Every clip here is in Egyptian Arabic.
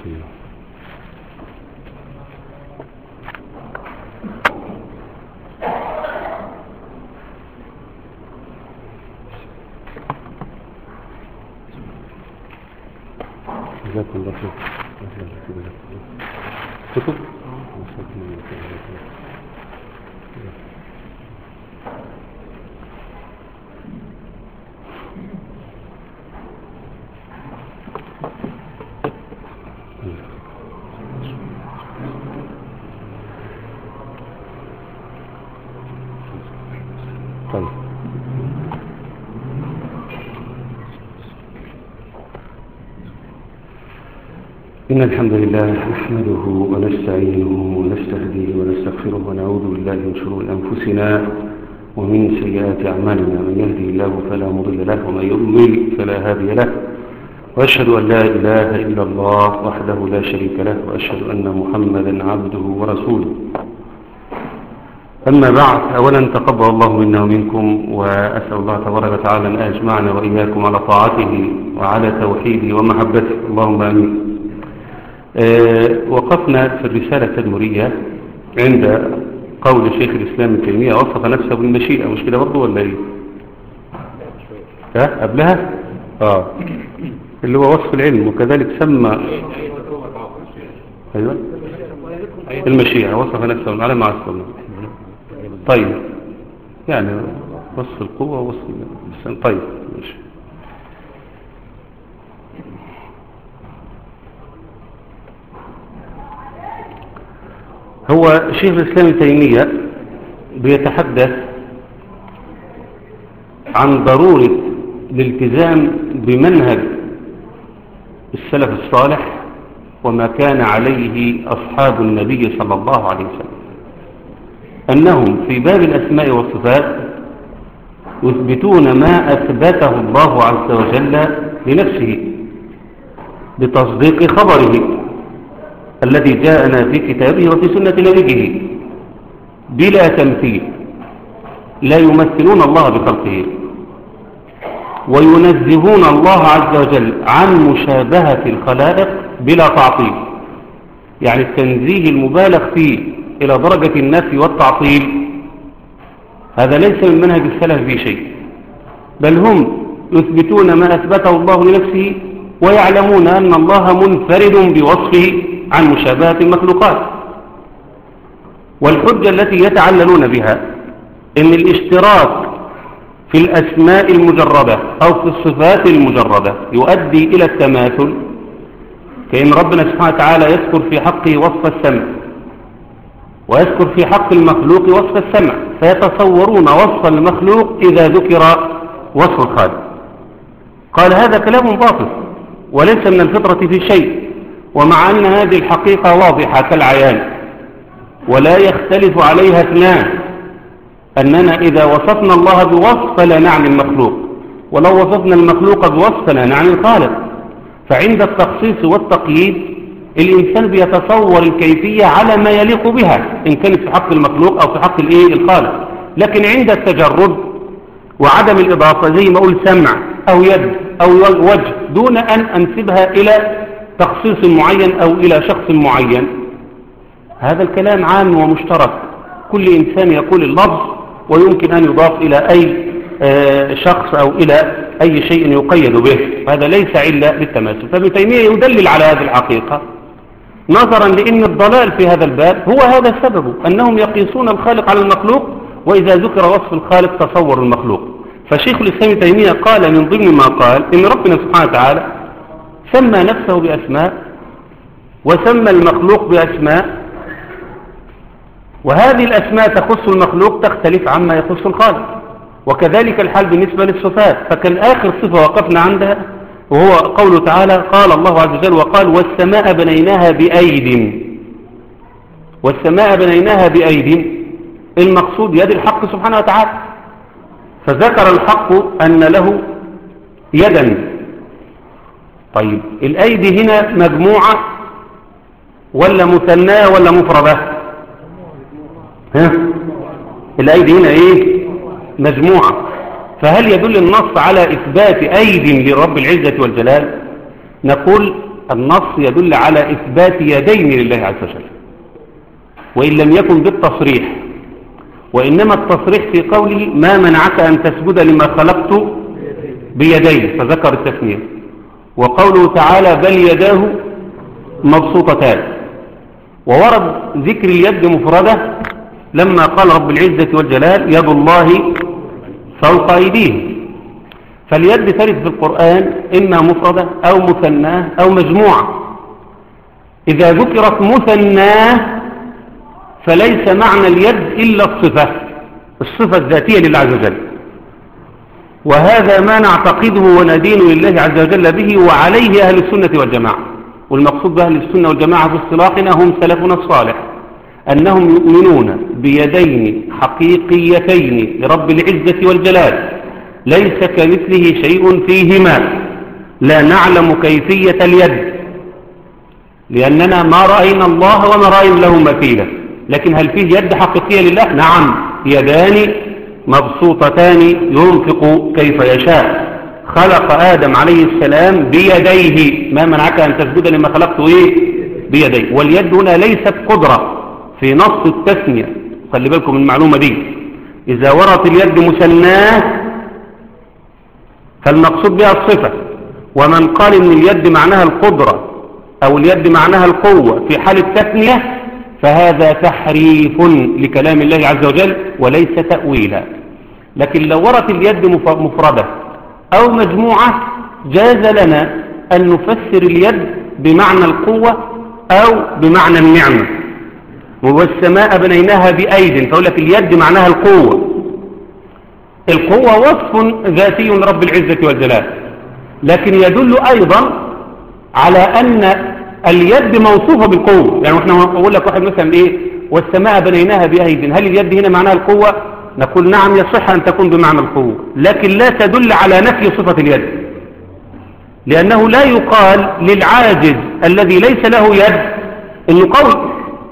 جزاكم الله خير كتب طيب إن الحمد لله نحمده ونستعينه ونستهديه ونستغفره ونعوذ بالله من شرور أنفسنا ومن سيئات أعمالنا من يهدي الله فلا مضل له ومن يضلل فلا هادي له وأشهد أن لا إله إلا الله وحده لا شريك له وأشهد أن محمدا عبده ورسوله أما بعد أولا تقبل الله منا ومنكم وأسأل الله تبارك وتعالى أن أجمعنا وإياكم على طاعته وعلى توحيده ومحبته اللهم آمين أه وقفنا في الرسالة التدمرية عند قول شيخ الإسلام ابن تيمية وصف نفسه بالمشيئة مش كده برضه ولا ايه ها قبلها اه اللي هو وصف العلم وكذلك سمى ايوه المشيئة وصف نفسه على ما عصرنا طيب يعني وصف القوة وصف اللسان طيب ماشي هو شيخ الإسلام ابن تيمية بيتحدث عن ضرورة الالتزام بمنهج السلف الصالح وما كان عليه أصحاب النبي صلى الله عليه وسلم أنهم في باب الأسماء والصفات يثبتون ما أثبته الله عز وجل لنفسه بتصديق خبره الذي جاءنا في كتابه وفي سنة نبيه بلا تمثيل لا يمثلون الله بخلقه وينزهون الله عز وجل عن مشابهة الخلائق بلا تعطيل يعني التنزيه المبالغ فيه إلى درجة النفي والتعطيل هذا ليس من منهج السلف في شيء بل هم يثبتون ما أثبته الله لنفسه ويعلمون أن الله منفرد بوصفه عن مشابهة المخلوقات والحجة التي يتعللون بها إن الاشتراك في الأسماء المجردة أو في الصفات المجردة يؤدي إلى التماثل كأن ربنا سبحانه وتعالى يذكر في حقه وصف السمع ويذكر في حق المخلوق وصف السمع فيتصورون وصف المخلوق إذا ذكر وصف الخالق قال هذا كلام باطل وليس من الفطرة في شيء ومع أن هذه الحقيقة واضحة كالعيان ولا يختلف عليها اثنان أننا إذا وصفنا الله بوصف فلا نعني المخلوق ولو وصفنا المخلوق بوصف فلا نعني الخالق فعند التخصيص والتقييد الإنسان بيتصور الكيفية على ما يليق بها إن كانت في حق المخلوق أو في حق الإيه الخالق لكن عند التجرد وعدم الإضافة زي ما أقول سمع أو يد أو وجه دون أن أنسبها إلى تخصيص معين أو إلى شخص معين هذا الكلام عام ومشترك كل إنسان يقول اللفظ ويمكن أن يضاف إلى أي شخص أو إلى أي شيء يقيد به هذا ليس علة للتماثل فابن تيمية يدلل على هذه الحقيقة نظرا لأن الضلال في هذا الباب هو هذا السبب أنهم يقيسون الخالق على المخلوق وإذا ذكر وصف الخالق تصور المخلوق فشيخ الإسلام تيمية قال من ضمن ما قال إن ربنا سبحانه وتعالى سمى نفسه بأسماء وسمى المخلوق بأسماء وهذه الأسماء تخص المخلوق تختلف عما يخص الخالق وكذلك الحال بالنسبة للصفات فكان آخر صفة وقفنا عندها وهو قوله تعالى قال الله عز وجل وقال والسماء بنيناها بأيد والسماء بنيناها بأيد المقصود يد الحق سبحانه وتعالى فذكر الحق أن له يدا طيب الأيدي هنا مجموعة ولا مثناة ولا مفردة ها الأيدي هنا إيه مجموعة فهل يدل النص على إثبات أيد لرب العزة والجلال نقول النص يدل على إثبات يدين لله عز وجل وإن لم يكن بالتصريح وإنما التصريح في قوله ما منعك أن تسجد لما خلقت بيديه فذكر التثنية وقوله تعالى بل يداه مبسوطتان وورد ذكر اليد مفردة لما قال رب العزة والجلال يد الله فوق أيديه فاليد ترد في القرآن إما مفردة أو مثناه أو مجموعة إذا ذكرت مثناه فليس معنى اليد إلا الصفة الصفة الذاتية لله عز وجل وهذا ما نعتقده وندين لله عز وجل به وعليه أهل السنة والجماعة والمقصود بأهل السنة والجماعة في اصطلاحنا هم سلفنا الصالح أنهم يؤمنون بيدين حقيقيتين لرب العزة والجلال ليس كمثله شيء فيهما لا نعلم كيفية اليد لأننا ما رأينا الله وما رأينا له مثيلا لكن هل فيه يد حقيقية لله نعم يدان مبسوطتان ينفق كيف يشاء خلق آدم عليه السلام بيديه ما منعك أن تسجد لما خلقته إيه بيديه واليد هنا ليست قدرة في نص التسمية خلي بالكم من المعلومة دي إذا ورت اليد مسناه فالمقصود بها الصفة ومن قال إن اليد معناها القدرة أو اليد معناها القوة في حال التثنية فهذا تحريف لكلام الله عز وجل وليس تأويلا لكن لو ورت اليد مفردة أو مجموعة جاز لنا أن نفسر اليد بمعنى القوة أو بمعنى النعمة والسماء بنيناها بأيد فأقول لك اليد معناها القوة القوة وصف ذاتي لرب العزة والجلال لكن يدل أيضا على أن اليد موصوفة بالقوة يعني احنا نقول لك واحد مثلا ايه والسماء بنيناها بأيد هل اليد هنا معناها القوة نقول نعم يصح أن تكون بمعنى القوة لكن لا تدل على نفي صفة اليد لأنه لا يقال للعاجز الذي ليس له يد انه قوي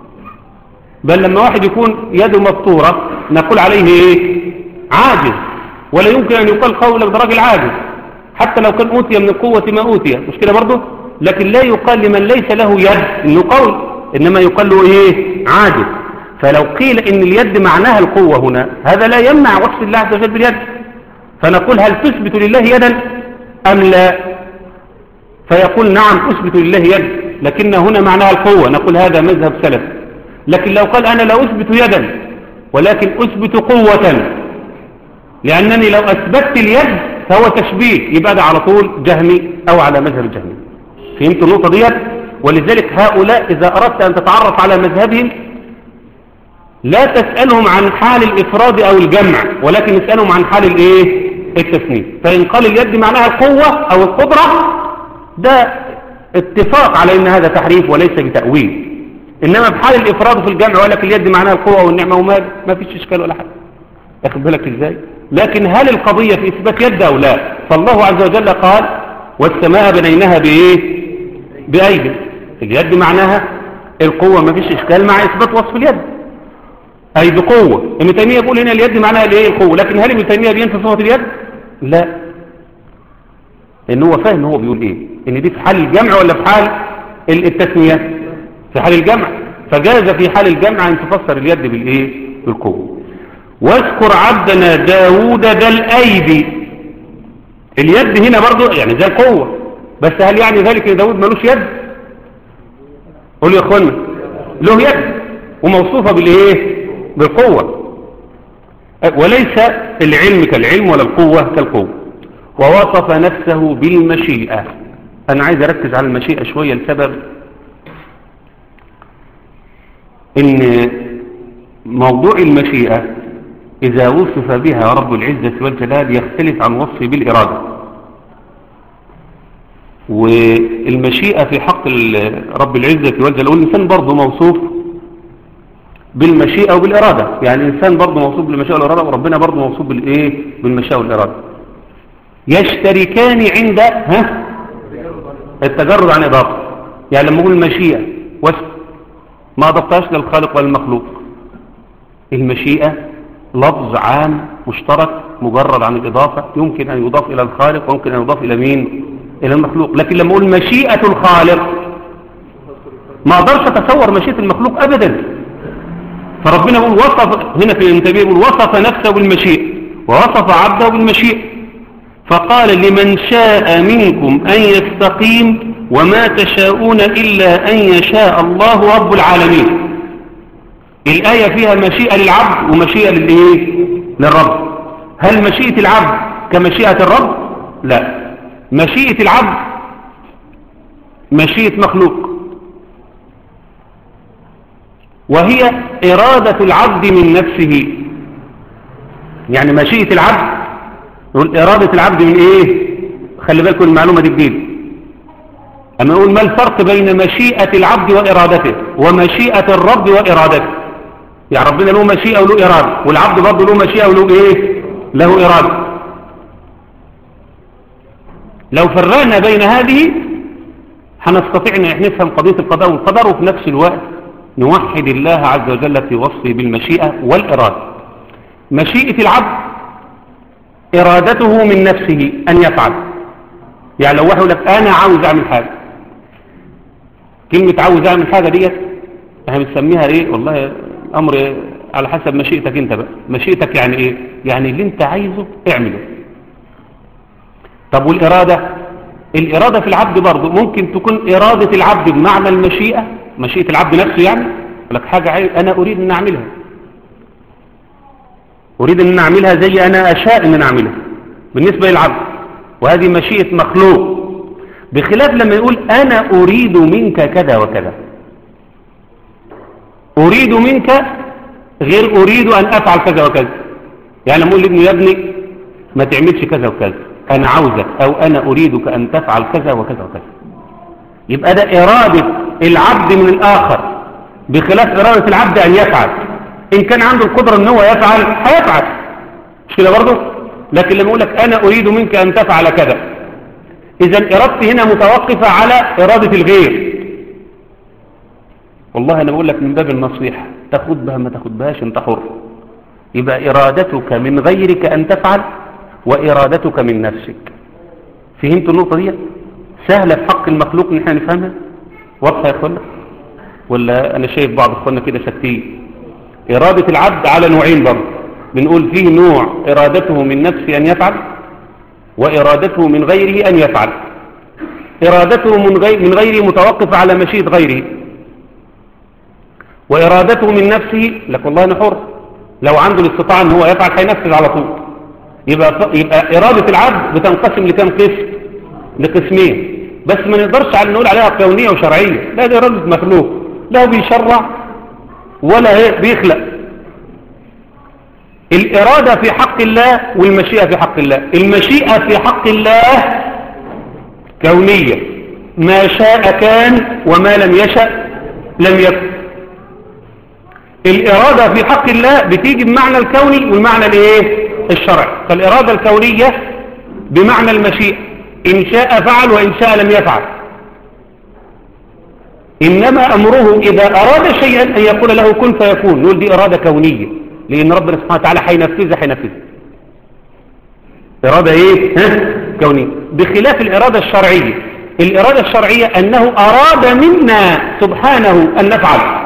بل لما واحد يكون يده مفطورة نقول عليه ايه عاجز ولا يمكن أن يقال قول لك ده راجل عاجز حتى لو كان أوتي من القوة ما أوتي مش كده برضه لكن لا يقال لمن ليس له يد انه قول إنما يقال له إيه عاجز فلو قيل إن اليد معناها القوة هنا هذا لا يمنع وصف الله عز وجل باليد فنقول هل تثبت لله يدا أم لا فيقول نعم أثبت لله يد لكن هنا معناها القوة نقول هذا مذهب سلف لكن لو قال أنا لا أثبت يدا ولكن أثبت قوة لأنني لو أثبتت اليد فهو تشبيه يبقى ده على طول جهمي أو على مذهب الجهمي فهمت النقطة ديت ولذلك هؤلاء إذا أردت أن تتعرف على مذهبهم لا تسألهم عن حال الإفراد أو الجمع ولكن اسألهم عن حال الإيه التثنية فإن قال اليد معناها القوة أو القدرة ده اتفاق على أن هذا تحريف وليس بتأويل إنما في حال الإفراد في الجمع ولكن اليد معناها القوة والنعمة وما ما فيش إشكال ولا حاجة أخذ بالك إزاي لكن هل القضية في إثبات يد أو لا فالله عز وجل قال والسماء بنيناها بإيه بأيد اليد معناها القوة ما فيش إشكال مع إثبات وصف اليد أي بقوة ابن تيمية يقول هنا اليد معناها الايه القوة لكن هل ابن تيمية بينفي صفة اليد لا لأن هو فاهم هو بيقول إيه إن دي في حال الجمع ولا في حال التسمية في حال الجمع فجاز في حال الجمع أن تفسر اليد بالإيه بالقوة واذكر عبدنا داود ذا الأيدي اليد هنا برضو يعني ذا القوة بس هل يعني ذلك ان داود ملوش يد قولوا يا اخوانا له يد وموصوفة بالايه بالقوة وليس العلم كالعلم ولا القوة كالقوة ووصف نفسه بالمشيئة انا عايز اركز على المشيئة شوية لسبب ان موضوع المشيئة إذا وصف بها رب العزة والجلال يختلف عن وصفه بالإرادة والمشيئة في حق رب العزة والجلال والإنسان برضه موصوف بالمشيئة وبالإرادة يعني الإنسان برضه موصوف بالمشيئة والإرادة وربنا برضه موصوف بالإيه بالمشيئة والإرادة يشتركان عند ها التجرد عن إضافة يعني لما أقول المشيئة وصف ما أضفتهاش للخالق والمخلوق المشيئة لفظ عام مشترك مجرد عن الإضافة يمكن أن يضاف إلى الخالق ويمكن أن يضاف إلى مين إلى المخلوق لكن لما أقول مشيئة الخالق ما أقدرش أتصور مشيئة المخلوق أبدا فربنا يقول وصف هنا في الانتبيه يقول وصف نفسه بالمشيئة ووصف عبده بالمشيئة فقال لمن شاء منكم أن يستقيم وما تشاءون إلا أن يشاء الله رب العالمين الآية فيها مشيئة للعبد ومشيئة للإيه؟ للرب هل مشيئة العبد كمشيئة الرب؟ لا مشيئة العبد مشيئة مخلوق وهي إرادة العبد من نفسه يعني مشيئة العبد نقول إرادة العبد من إيه خلي بالكم المعلومة دي جديدة أما نقول ما الفرق بين مشيئة العبد وإرادته ومشيئة الرب وإرادته يعني ربنا له مشيئة وله إرادة والعبد برضه له مشيئة وله إيه له إرادة لو فرقنا بين هذه هنستطيع ان نفهم قضية القضاء والقدر وفي نفس الوقت نوحد الله عز وجل في وصفه بالمشيئة والإرادة مشيئة العبد إرادته من نفسه أن يفعل يعني لو واحد يقول لك أنا عاوز أعمل حاجة كلمة عاوز أعمل حاجة ديت احنا بنسميها إيه والله أمر على حسب مشيئتك أنت بقى مشيئتك يعني إيه يعني اللي أنت عايزه اعمله طب والإرادة الإرادة في العبد برضه ممكن تكون إرادة العبد بمعنى المشيئة مشيئة العبد نفسه يعني لك حاجة عايز أنا أريد أن أعملها أريد أن أعملها زي أنا أشاء أن أعملها بالنسبة للعبد وهذه مشيئة مخلوق بخلاف لما يقول أنا أريد منك كذا وكذا أريد منك غير أريد أن أفعل كذا وكذا يعني لما أقول لابني يا ابني ما تعملش كذا وكذا أنا عاوزك أو أنا أريدك أن تفعل كذا وكذا وكذا يبقى ده إرادة العبد من الآخر بخلاف إرادة العبد أن يفعل إن كان عنده القدرة أن هو يفعل هيفعل مش كده برضه لكن لما يقول لك أنا أريد منك أن تفعل كذا إذا إرادتي هنا متوقفة على إرادة الغير والله أنا بقول لك من باب النصيحة تاخد بها ما تاخد بهاش أنت حر يبقى إرادتك من غيرك أن تفعل وإرادتك من نفسك فهمت النقطة دي سهلة في حق المخلوق ان احنا نفهمها واضحة يا اخوانا ولا انا شايف بعض اخوانا كده ساكتين إرادة العبد على نوعين برضه بنقول فيه نوع إرادته من نفسه أن يفعل وإرادته من غيره أن يفعل إرادته من, غير من غيره متوقفة على مشيئة غيره وإرادته من نفسه لك والله أنا حر لو عنده الاستطاعة أن هو يفعل هينفذ على طول يبقى, يبقى إرادة العبد بتنقسم لكم قسم لقسمين بس ما نقدرش على نقول عليها كونية وشرعية لا دي إرادة مخلوق لا بيشرع ولا هي بيخلق الإرادة في حق الله والمشيئة في حق الله المشيئة في حق الله كونية ما شاء كان وما لم يشأ لم يكن الإرادة في حق الله بتيجي بمعنى الكوني والمعنى الايه الشرعي فالإرادة الكونية بمعنى المشيئة إن شاء فعل وإن شاء لم يفعل إنما أمره إذا أراد شيئا أن يقول له كن فيكون نقول دي إرادة كونية لأن ربنا سبحانه وتعالى حينفذها حينفذها إرادة إيه؟ ها؟ كونية بخلاف الإرادة الشرعية الإرادة الشرعية أنه أراد منا سبحانه أن نفعل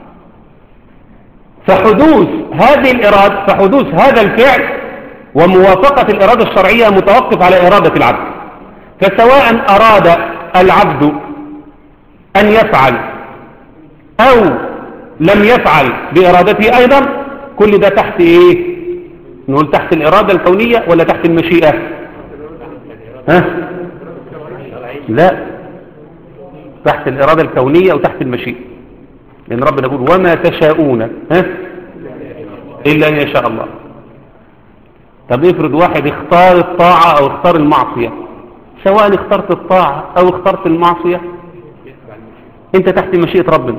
فحدوث هذه الإرادة فحدوث هذا الفعل وموافقة الإرادة الشرعية متوقف على إرادة العبد فسواء أراد العبد أن يفعل أو لم يفعل بإرادته أيضا كل ده تحت إيه نقول تحت الإرادة الكونية ولا تحت المشيئة ها لا تحت الإرادة الكونية وتحت المشيئة لأن ربنا يقول وما تشاءون ها إلا أن يشاء الله طب افرض واحد اختار الطاعة أو اختار المعصية سواء اخترت الطاعة أو اخترت المعصية انت تحت مشيئة ربنا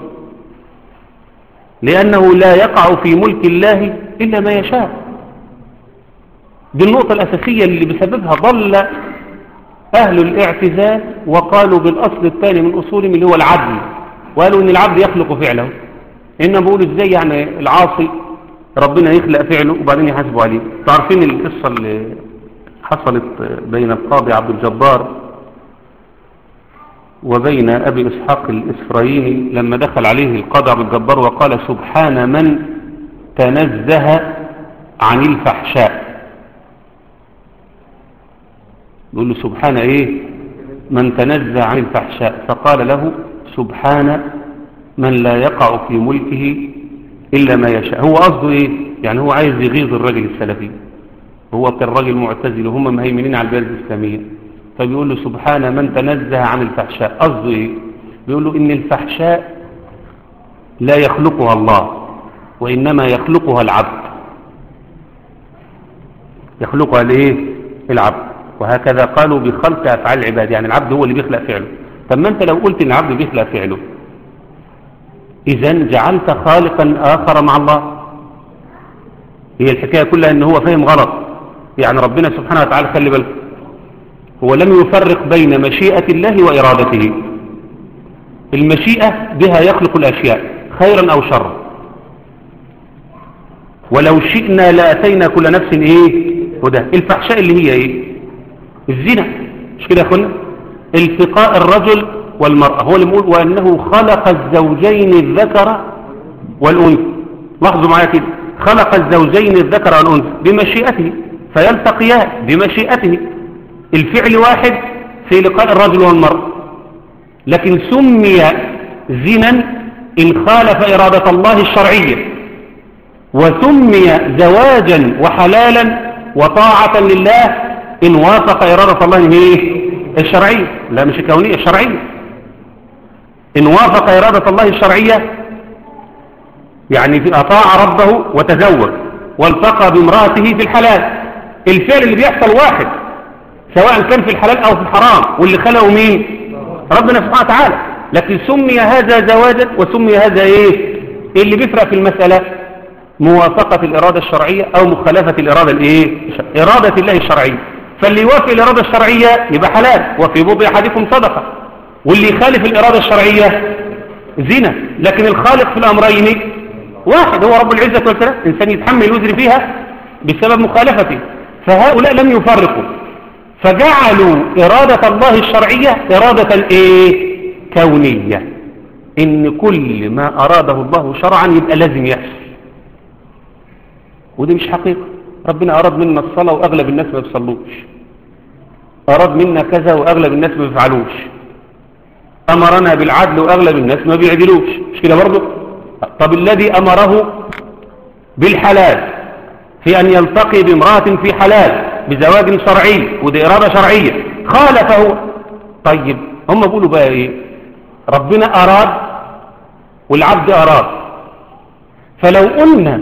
لأنه لا يقع في ملك الله إلا ما يشاء دي النقطة الأساسية اللي بسببها ضل أهل الاعتزال وقالوا بالأصل الثاني من أصولهم اللي هو العدل وقالوا إن العبد يخلق فعله إنما بيقولوا إزاي يعني العاصي ربنا يخلق فعله وبعدين يحاسبه عليه تعرفين القصة اللي حصلت بين القاضي عبد الجبار وبين أبي إسحاق الإسرائيلي لما دخل عليه القدر الجبار وقال سبحان من تنزه عن الفحشاء يقول له سبحان إيه من تنزه عن الفحشاء فقال له سبحان من لا يقع في ملكه إلا ما يشاء هو قصده إيه يعني هو عايز يغيظ الرجل السلفي هو كان راجل معتزل وهم مهيمنين على البلاد الإسلامية فبيقول له سبحان من تنزه عن الفحشاء قصده إيه بيقول له إن الفحشاء لا يخلقها الله وإنما يخلقها العبد يخلقها الايه العبد وهكذا قالوا بخلق أفعال العباد يعني العبد هو اللي بيخلق فعله طب ما أنت لو قلت إن العبد بيخلق فعله إذا جعلت خالقا آخر مع الله هي الحكاية كلها ان هو فهم غلط يعني ربنا سبحانه وتعالى خلي بالك هو لم يفرق بين مشيئة الله وإرادته المشيئة بها يخلق الأشياء خيرا أو شرا ولو شئنا لأتينا كل نفس إيه هدى الفحشاء اللي هي إيه الزنا مش كده يا أخوانا التقاء الرجل والمرأة هو اللي بيقول وأنه خلق الزوجين الذكر والأنثى لاحظوا معايا كده خلق الزوجين الذكر والأنثى بمشيئته فيلتقيان بمشيئته الفعل واحد في لقاء الرجل والمرأة لكن سمي زنا إن خالف إرادة الله الشرعية وسمي زواجا وحلالا وطاعة لله إن وافق إرادة الله إيه؟ الشرعية لا مش الكونية الشرعية إن وافق إرادة الله الشرعية يعني أطاع ربه وتزوج والتقى بامرأته في الحلال الفعل اللي بيحصل واحد سواء كان في الحلال أو في الحرام واللي خلقه مين ربنا سبحانه وتعالى لكن سمي هذا زواجا وسمي هذا ايه اللي بيفرق في المسألة موافقة الإرادة الشرعية أو مخالفة الإرادة الإيه إرادة الله الشرعية فاللي يوافق الإرادة الشرعية يبقى حلال وفي بضع أحدكم صدقة واللي يخالف الإرادة الشرعية زنا لكن الخالق في الأمرين واحد هو رب العزة والسلام إنسان يتحمل الوزر فيها بسبب مخالفته فهؤلاء لم يفرقوا فجعلوا إرادة الله الشرعية إرادة إيه؟ كونية إن كل ما أراده الله شرعا يبقى لازم يحصل ودي مش حقيقة ربنا أراد منا الصلاة وأغلب الناس ما بيصلوش أراد منا كذا وأغلب الناس ما بيفعلوش أمرنا بالعدل وأغلب الناس ما بيعدلوش مش كده برضه طب الذي أمره بالحلال في أن يلتقي بامرأة في حلال بزواج شرعي ودي إرادة شرعية خالفه طيب هم بيقولوا بقى إيه ربنا أراد والعبد أراد فلو قلنا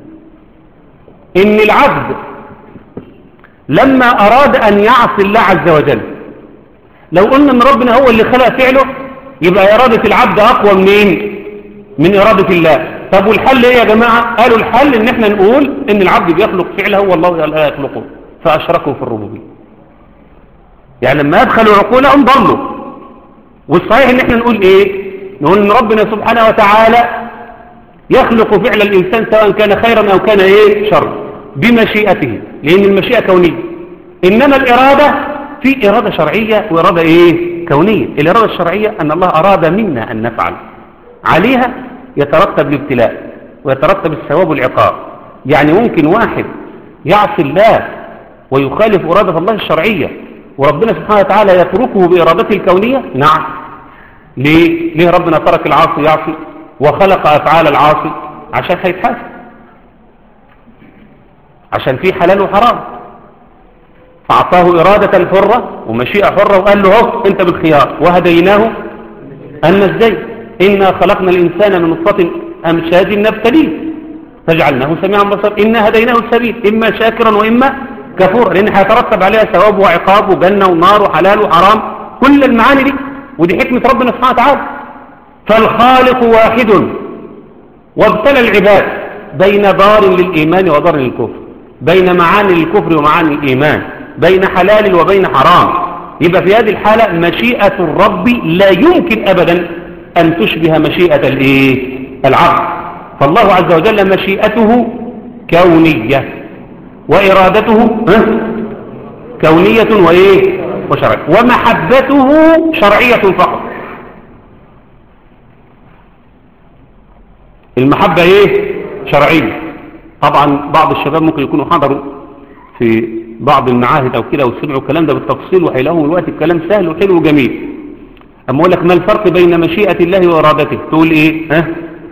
إن العبد لما أراد أن يعصي الله عز وجل لو قلنا إن ربنا هو اللي خلق فعله يبقى إرادة العبد أقوى منين من إرادة الله طب والحل إيه يا جماعة قالوا الحل إن إحنا نقول إن العبد بيخلق فعله والله لا يخلقه فأشركوا في الربوبية يعني لما أدخلوا عقولهم ضلوا والصحيح إن إحنا نقول إيه نقول إن ربنا سبحانه وتعالى يخلق فعل الإنسان سواء كان خيرا أو كان إيه شر بمشيئته لأن المشيئة كونية إنما الإرادة في إرادة شرعية وإرادة إيه كونية الإرادة الشرعية أن الله أراد منا أن نفعل عليها يترتب الابتلاء ويترتب الثواب والعقاب يعني ممكن واحد يعصي الله ويخالف إرادة الله الشرعية وربنا سبحانه وتعالى يتركه بإرادته الكونية نعم ليه؟ ليه ربنا ترك العاصي يعصي وخلق أفعال العاصي عشان هيتحاسب عشان في حلال وحرام فأعطاه إرادة الحرة ومشيئة حرة وقال له هو أنت بالخيار وهديناه النجدين إنا خلقنا الإنسان من نطفة أمشاج نبتليه فجعلناه سميعا بصرا إنا هديناه السبيل إما شاكرا وإما كفورا لأن هيترتب عليها ثواب وعقاب وجنة ونار وحلال وحرام كل المعاني دي ودي حكمة ربنا سبحانه وتعالى فالخالق واحد وابتلى العباد بين دار للإيمان ودار للكفر بين معاني الكفر ومعاني الإيمان بين حلال وبين حرام يبقى في هذه الحالة مشيئة الرب لا يمكن أبدا أن تشبه مشيئة الإيه؟ العبد فالله عز وجل مشيئته كونية وإرادته كونية وإيه وشرعية ومحبته شرعية فقط المحبة ايه شرعية طبعا بعض الشباب ممكن يكونوا حضروا في بعض المعاهد او كده وسمعوا الكلام ده بالتفصيل وهيلاقوهم الوقت الكلام سهل وحلو وجميل اما اقول لك ما الفرق بين مشيئة الله وارادته تقول ايه ها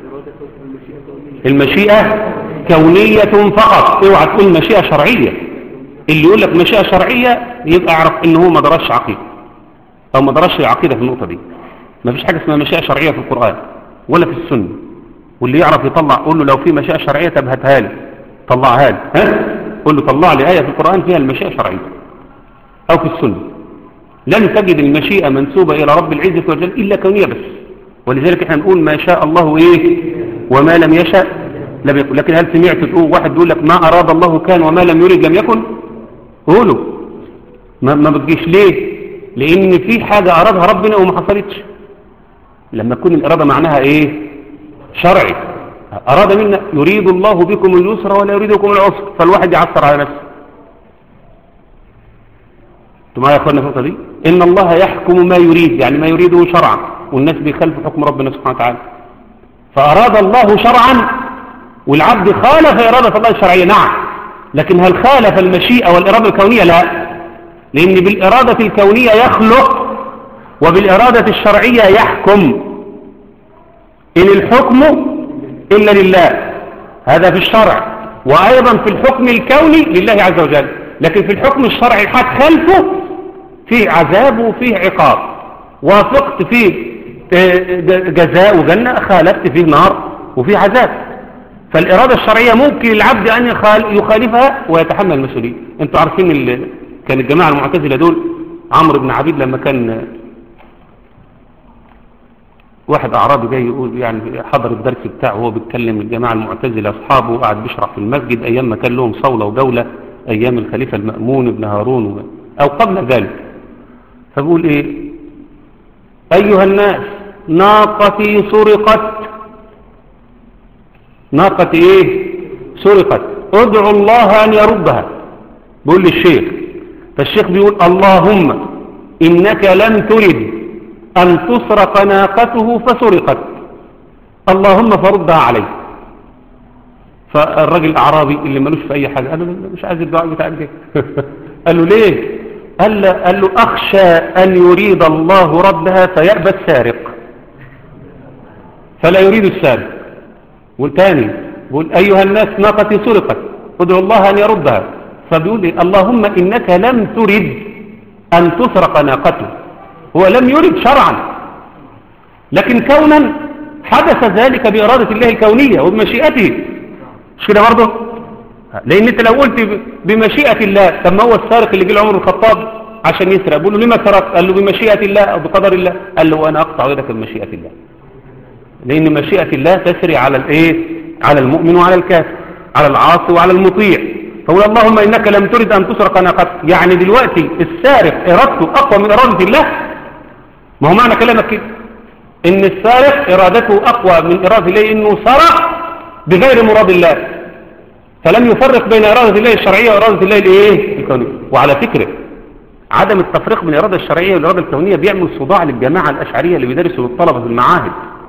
المشيئة كونية فقط اوعى تقول مشيئة شرعية اللي يقول لك مشيئة شرعية يبقى اعرف ان هو ما درسش عقيدة او ما درسش عقيدة في النقطة دي ما فيش حاجة اسمها مشيئة شرعية في القرآن ولا في السنة واللي يعرف يطلع قول له لو في مشيئة شرعية طب هاتها لي طلعها لي ها قول له طلع لي آية في القرآن فيها المشيئة شرعية أو في السنة لن تجد المشيئة منسوبة إلى رب العزة والجل إلا كونية بس ولذلك احنا نقول ما شاء الله إيه وما لم يشاء لم يكن لكن هل سمعت تقول واحد يقول لك ما أراد الله كان وما لم يرد لم يكن قولوا ما, ما بتجيش ليه لأن في حاجة أرادها ربنا وما حصلتش لما تكون الإرادة معناها إيه شرعي أراد منا يريد الله بكم اليسر ولا يريد بكم العسر فالواحد يعثر على نفسه انتوا معايا يا اخوانا في النقطه دي ان الله يحكم ما يريد يعني ما يريده شرعا والناس بيخالفوا حكم ربنا سبحانه وتعالى فاراد الله شرعا والعبد خالف اراده الله الشرعيه نعم لكن هل خالف المشيئه والاراده الكونيه لا لان بالاراده الكونيه يخلق وبالاراده الشرعيه يحكم ان الحكم الا لله هذا في الشرع وايضا في الحكم الكوني لله عز وجل لكن في الحكم الشرعي حد خلفه فيه عذاب وفيه عقاب وافقت فيه جزاء وجنة خالفت فيه نار وفيه عذاب فالإرادة الشرعية ممكن العبد أن يخالفها ويتحمل المسؤولية انتوا عارفين ال... كان الجماعة المعتزلة دول عمرو بن عبيد لما كان واحد أعرابي جاي يقول يعني حضر الدرس بتاعه وهو بيتكلم الجماعة المعتزلة أصحابه وقعد بيشرح في المسجد أيام ما كان لهم صولة ودولة أيام الخليفة المأمون بن هارون و... أو قبل ذلك فبقول إيه أيها الناس ناقتي سرقت ناقتي إيه سرقت ادعوا الله أن يردها بقول للشيخ فالشيخ بيقول اللهم إنك لم ترد أن تسرق ناقته فسرقت اللهم فردها عليه فالراجل الأعرابي اللي ملوش في أي حاجة قال له مش عايز الدعاء بتاعك ده قال له ليه قال له, قال له أخشى أن يريد الله ردها فيأبى السارق فلا يريد السارق والثاني يقول أيها الناس ناقتي سرقت ادعوا الله أن يردها فبيقول لي اللهم إنك لم ترد أن تسرق ناقته هو لم يرد شرعا لكن كونا حدث ذلك بإرادة الله الكونية وبمشيئته مش كده برضه لان انت لو قلت بمشيئة الله طب ما هو السارق اللي جه عمر الخطاب عشان يسرق بيقول له لما سرق قال له بمشيئة الله او بقدر الله قال له وانا اقطع يدك بمشيئة الله لان مشيئة الله تسري على الايه على المؤمن وعلى الكافر على العاصي وعلى المطيع فقول اللهم انك لم ترد ان تسرق ناقتك يعني دلوقتي السارق ارادته اقوى من ارادة الله ما هو معنى كلامك كده ان السارق ارادته اقوى من ارادة الله انه سرق بغير مراد الله فلم يفرق بين إرادة الله الشرعية وإرادة الله الإيه؟ الكونية وعلى فكرة عدم التفريق بين الإرادة الشرعية والإرادة الكونية بيعمل صداع للجماعة الأشعرية اللي بيدرسوا للطلبة في المعاهد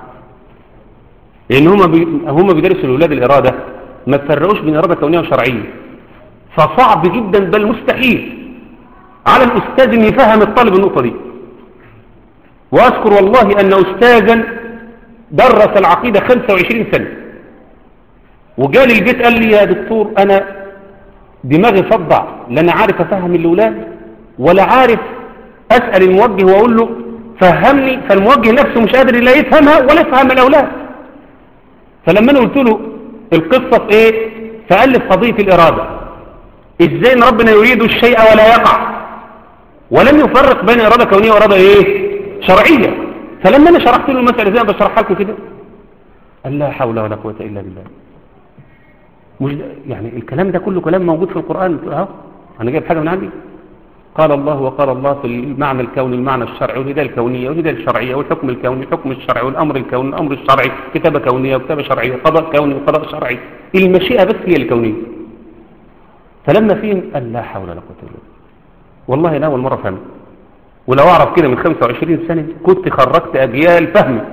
لأن هم بي... هم بيدرسوا لأولاد الإرادة ما تفرقوش بين إرادة كونية وشرعية فصعب جدا بل مستحيل على الأستاذ أن يفهم الطالب النقطة دي وأذكر والله أن أستاذا درس العقيدة 25 سنة وجالي البيت قال لي يا دكتور أنا دماغي صدع لا أنا عارف أفهم الأولاد ولا عارف أسأل الموجه وأقول له فهمني فالموجه نفسه مش قادر لا يفهمها ولا يفهم الأولاد فلما أنا قلت له القصة في إيه فقال لي في قضية الإرادة إزاي إن ربنا يريد الشيء ولا يقع ولم يفرق بين إرادة كونية وإرادة إيه شرعية فلما أنا شرحت له المسألة زي ما بشرحها لكم كده قال لا حول ولا قوة إلا بالله مش يعني الكلام ده كله كلام موجود في القرآن اهو انا جايب حاجة من عندي قال الله وقال الله في المعنى الكوني المعنى الشرعي والهداية الكونية والهداية الشرعية والحكم الكوني الحكم الشرعي والأمر الكوني الأمر الشرعي كتابة كونية وكتابة شرعية قضاء كوني وقضاء شرعي المشيئة بس هي الكونية فلما فيهم قال لا حول ولا قوة إلا بالله والله أنا أول مرة فهمت ولو أعرف كده من 25 سنة كنت خرجت أجيال فهمي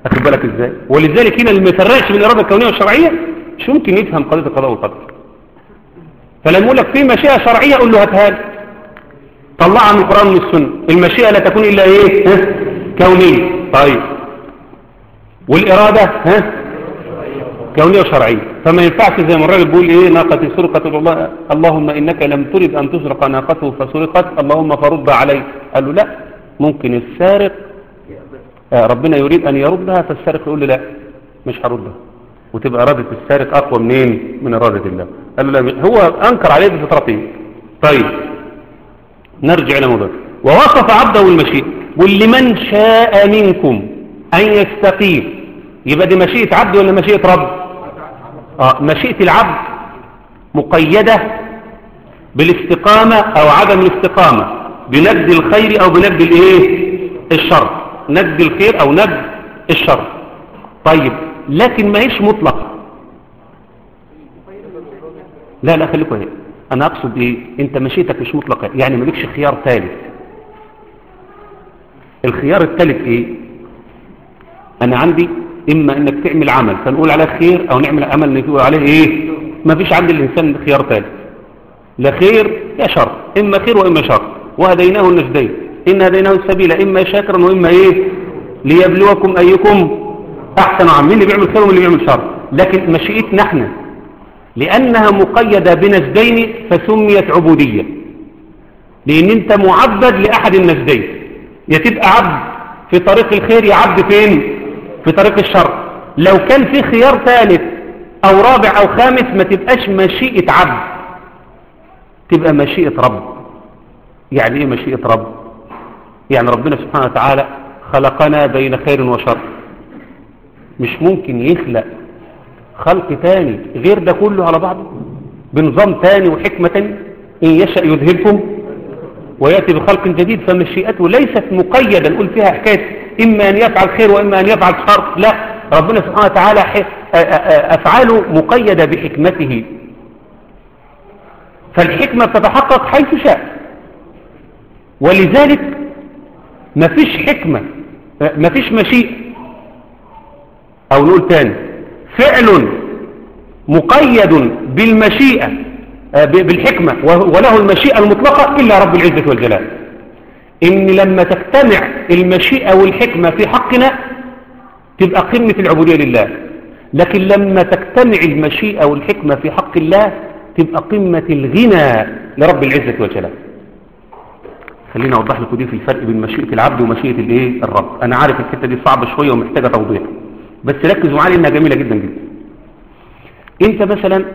أخد بالك إزاي ولذلك هنا اللي ما يفرقش بين الإرادة الكونية والشرعية مش ممكن يفهم قضية القضاء والقدر فلما يقول لك في مشيئة شرعية قول له هاتها لي طلعها من القرآن ومن السنة المشيئة لا تكون إلا إيه ها؟ كونية طيب والإرادة ها كونية وشرعية فما ينفعش زي ما الراجل بيقول إيه ناقتي سرقت الله اللهم إنك لم ترد أن تسرق ناقته فسرقت اللهم فرد علي قال له لا ممكن السارق آه، ربنا يريد أن يردها فالسارق يقول له لا مش هردها وتبقى إرادة السارق أقوى منين من إرادة الله قال له لا هو أنكر عليه بفطرته طيب نرجع إلى موضوع ووصف عبده المشيئة ولمن شاء منكم أن يستقيم يبقى دي مشيئة عبد ولا مشيئة رب آه مشيئة العبد مقيدة بالاستقامة أو عدم الاستقامة بنجد الخير أو بنجد الإيه الشر نجد الخير أو نجد الشر طيب لكن ما هيش مطلقة لا لا خليكوا هنا أنا أقصد إيه أنت مشيتك مش مطلقة يعني مالكش خيار ثالث الخيار الثالث إيه أنا عندي إما أنك تعمل عمل فنقول عليه خير أو نعمل عمل نقول عليه إيه ما فيش عند الإنسان خيار ثالث لا خير يا شر إما خير وإما شر وهديناه النجدين إن هديناه السبيل إما شاكرا وإما إيه ليبلوكم أيكم أحسن عمل مين اللي بيعمل خير واللي بيعمل شر لكن مشيئتنا احنا لأنها مقيدة بنجدين فسميت عبودية لأن أنت معبد لأحد النجدين يا تبقى عبد في طريق الخير يا عبد فين في طريق الشر لو كان في خيار ثالث أو رابع أو خامس ما تبقاش مشيئة عبد تبقى مشيئة رب يعني إيه مشيئة رب يعني ربنا سبحانه وتعالى خلقنا بين خير وشر مش ممكن يخلق خلق تاني غير ده كله على بعضه بنظام تاني وحكمة تاني إن يشأ يذهبكم ويأتي بخلق جديد فمشيئته ليست مقيدة نقول فيها حكاية إما أن يفعل خير وإما أن يفعل شر لا ربنا سبحانه وتعالى أفعاله مقيدة بحكمته فالحكمة تتحقق حيث شاء ولذلك ما فيش حكمة ما فيش مشيئة أو نقول تاني فعل مقيد بالمشيئة بالحكمة وله المشيئة المطلقة إلا رب العزة والجلال إن لما تجتمع المشيئة والحكمة في حقنا تبقى قمة العبودية لله لكن لما تجتمع المشيئة والحكمة في حق الله تبقى قمة الغنى لرب العزة والجلال خلينا أوضح لكم دي في الفرق بين مشيئة العبد ومشيئة الايه الرب أنا عارف الحتة دي صعبة شوية ومحتاجة توضيح بس ركزوا معايا إنها جميلة جدا جدا أنت مثلا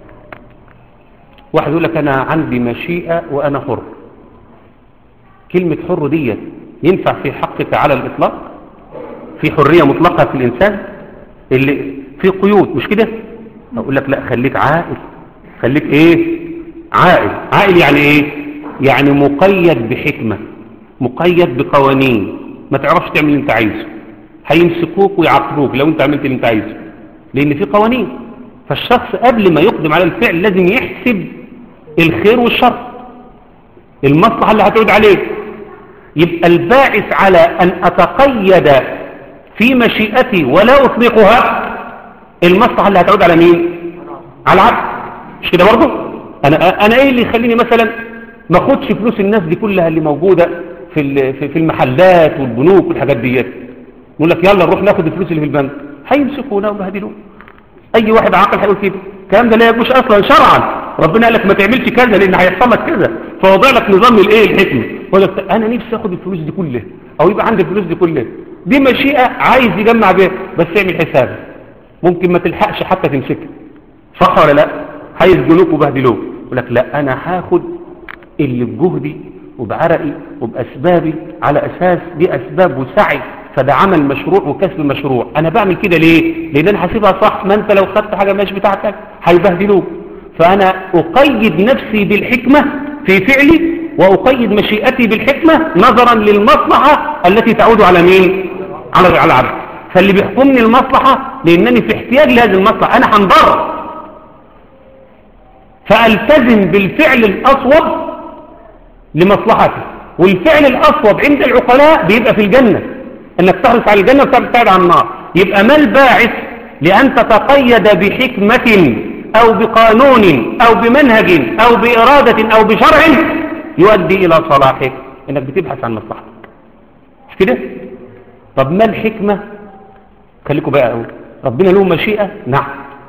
واحد يقول لك أنا عندي مشيئة وأنا حر كلمة حر ديت ينفع في حقك على الإطلاق في حرية مطلقة في الإنسان اللي في قيود مش كده أقول لك لا خليك عائل خليك إيه عائل عائل يعني إيه يعني مقيد بحكمة مقيد بقوانين ما تعرفش تعمل اللي انت عايزه هيمسكوك ويعاقبوك لو انت عملت اللي انت عايزه لان في قوانين فالشخص قبل ما يقدم على الفعل لازم يحسب الخير والشر المصلحة اللي هتعود عليه يبقى الباعث على أن أتقيد في مشيئتي ولا أطلقها المصلحة اللي هتعود على مين على العبد مش كده برضه أنا, أنا إيه اللي يخليني مثلا ما أخدش فلوس الناس دي كلها اللي موجودة في في المحلات والبنوك والحاجات ديت نقول لك يلا نروح ناخد الفلوس اللي في البنك هيمسكونا وبهدلونا اي واحد عاقل هيقول كده الكلام ده لا يجوز اصلا شرعا ربنا قال لك ما تعملش كذا لان هيحصل لك كذا فوضع لك نظام الايه الحكمه انا نفسي اخد الفلوس دي كلها او يبقى عندي الفلوس دي كلها دي مشيئه عايز يجمع بيها بس اعمل حساب ممكن ما تلحقش حتى تمسكها صح ولا لا هيسجنوك وبهدلوك يقول لك لا انا هاخد اللي بجهدي وبعرقي وباسبابي على اساس دي اسباب وسعي فده عمل مشروع وكسب مشروع انا بعمل كده ليه لان انا حاسبها صح ما انت لو خدت حاجه مش بتاعتك هيبهدلوك فانا اقيد نفسي بالحكمه في فعلي واقيد مشيئتي بالحكمه نظرا للمصلحه التي تعود على مين على على العبد فاللي بيحكمني المصلحه لانني في احتياج لهذه المصلحه انا هنضر فالتزم بالفعل الاصوب لمصلحتي والفعل الاصوب عند العقلاء بيبقى في الجنه انك تحرص على الجنة وتبتعد عن النار يبقى ما الباعث لأن تتقيد بحكمة أو بقانون أو بمنهج أو بإرادة أو بشرع يؤدي إلى صلاحك إنك بتبحث عن مصلحتك مش كده طب ما الحكمة خليكم بقى أقول ربنا له مشيئة نعم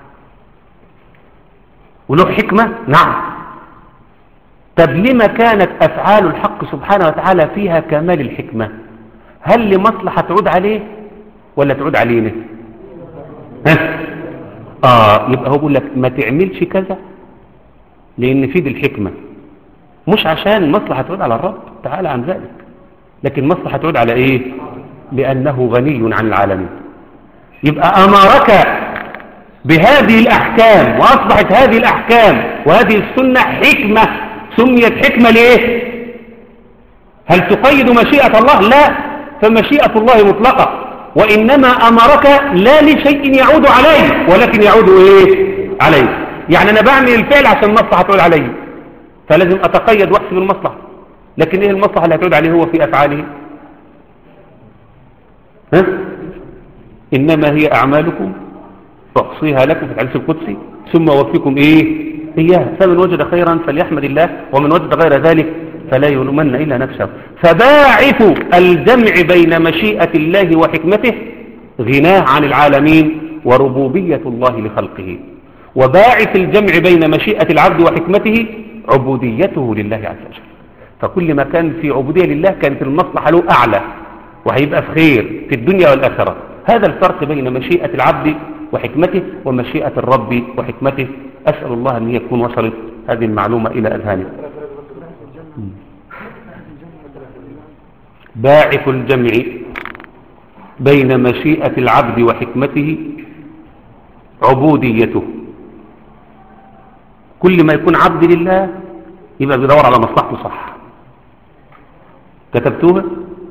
وله حكمة نعم طب لما كانت أفعال الحق سبحانه وتعالى فيها كمال الحكمة هل لمصلحة تعود عليه ولا تعود علينا ها آه يبقى هو بيقول لك ما تعملش كذا لأن في دي الحكمة مش عشان مصلحة تعود على الرب تعالى عن ذلك لكن مصلحة تعود على إيه لأنه غني عن العالمين يبقى أمرك بهذه الأحكام وأصبحت هذه الأحكام وهذه السنة حكمة سميت حكمة ليه هل تقيد مشيئة الله لا فمشيئة الله مطلقة وإنما أمرك لا لشيء يعود عليه ولكن يعود إيه عليه يعني أنا بعمل الفعل عشان المصلحة تعود عليه فلازم أتقيد وأحسب المصلحة لكن إيه المصلحة اللي هتعود عليه هو في أفعاله ها؟ إنما هي أعمالكم فأحصيها لكم في الحديث القدسي ثم أوفيكم إيه إياه فمن وجد خيرا فليحمد الله ومن وجد غير ذلك فلا يلومن إلا نفسه فباعث الجمع بين مشيئة الله وحكمته غناه عن العالمين وربوبية الله لخلقه وباعث الجمع بين مشيئة العبد وحكمته عبوديته لله عز وجل فكل ما كان في عبودية لله كانت المصلحة له أعلى وهيبقى في خير في الدنيا والآخرة هذا الفرق بين مشيئة العبد وحكمته ومشيئة الرب وحكمته أسأل الله أن يكون وصلت هذه المعلومة إلى أذهانه باعث الجمع بين مشيئة العبد وحكمته عبوديته كل ما يكون عبد لله يبقى بيدور على مصلحته صح كتبتوها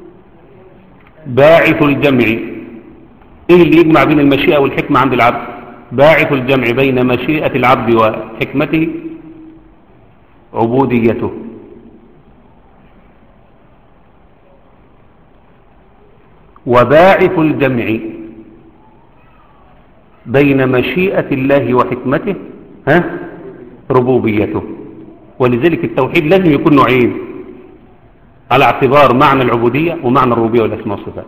باعث الجمع ايه اللي يجمع بين المشيئة والحكمة عند العبد باعث الجمع بين مشيئة العبد وحكمته عبوديته وباعث الجمع بين مشيئة الله وحكمته ها ربوبيته ولذلك التوحيد لازم يكون نوعين على اعتبار معنى العبودية ومعنى الربوبية والأسماء والصفات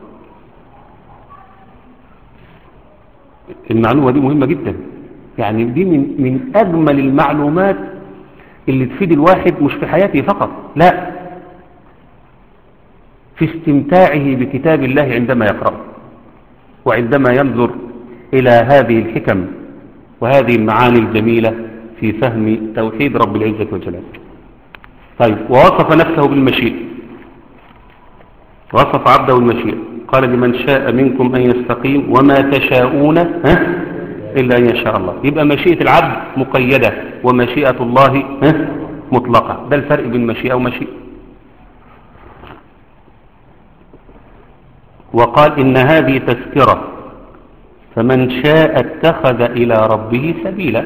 المعلومة دي مهمة جدا يعني دي من, من أجمل المعلومات اللي تفيد الواحد مش في حياته فقط لا في استمتاعه بكتاب الله عندما يقرأ وعندما ينظر إلى هذه الحكم وهذه المعاني الجميلة في فهم توحيد رب العزة والجلال طيب ووصف نفسه بالمشيئة وصف عبده المشيئة قال لمن شاء منكم أن يستقيم وما تشاءون ها إلا أن يشاء الله يبقى مشيئة العبد مقيدة ومشيئة الله ها مطلقة ده الفرق بين مشيئة ومشيئة وقال إن هذه تذكرة فمن شاء اتخذ إلى ربه سبيلا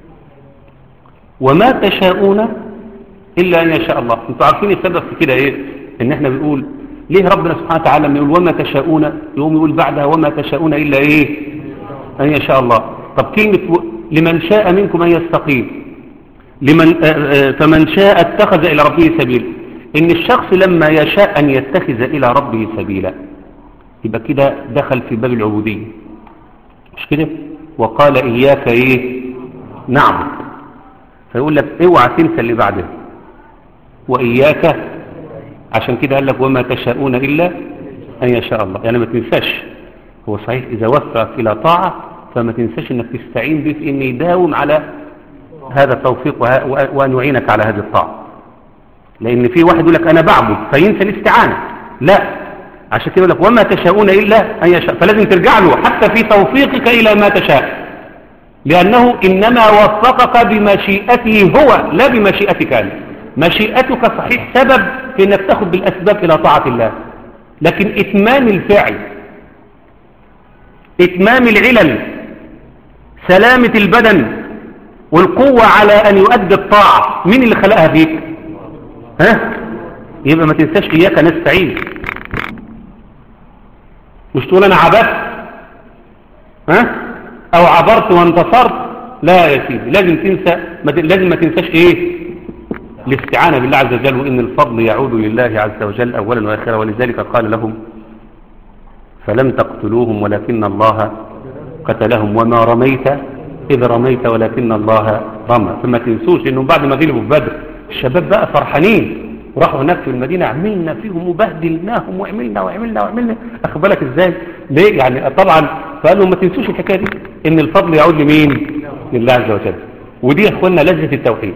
وما تشاءون إلا أن يشاء الله انتوا عارفين السبب في كده إيه إن احنا بنقول ليه ربنا سبحانه وتعالى لما يقول وما تشاءون يقوم يقول بعدها وما تشاءون إلا إيه أن يشاء الله طب كلمة و... لمن شاء منكم أن يستقيم لمن آآ آآ فمن شاء اتخذ إلى ربه سبيلا إن الشخص لما يشاء أن يتخذ إلى ربه سبيلا يبقى كده دخل في باب العبودية مش كده وقال إياك إيه نعم فيقول لك اوعى تنسى اللي بعده وإياك عشان كده قال لك وما تشاءون إلا أن يشاء الله يعني ما تنساش هو صحيح إذا وفقك إلى طاعة فما تنساش أنك تستعين به في أن يداوم على هذا التوفيق وأن يعينك على هذه الطاعة لأن في واحد يقول لك أنا بعبد فينسى الاستعانة لا عشان كده يقول لك وما تشاءون إلا أن يشاء فلازم ترجع له حتى في توفيقك إلى ما تشاء لأنه إنما وفقك بمشيئته هو لا بمشيئتك أنت مشيئتك صحيح سبب في أنك تأخذ بالأسباب إلى طاعة الله لكن إتمام الفعل إتمام العلل سلامة البدن والقوة على أن يؤدي الطاعة مين اللي خلقها فيك ها يبقى ما تنساش إياك نستعين مش تقول أنا عبثت ها او عبرت وانتصرت لا يا سيدي لازم تنسى ما ت- لازم ما تنساش ايه الاستعانة بالله عز وجل وان الفضل يعود لله عز وجل اولا واخرا ولذلك قال لهم فلم تقتلوهم ولكن الله قتلهم وما رميت إذ رميت ولكن الله رمى فما تنسوش انهم بعد ما غلبوا في بدر الشباب بقى فرحانين وراحوا هناك في المدينة عملنا فيهم وبهدلناهم وعملنا وعملنا وعملنا أخد بالك ازاي ليه يعني طبعا فقالوا ما تنسوش الحكاية دي ان الفضل يعود لمين لله عز وجل ودي يا اخوانا لذة التوحيد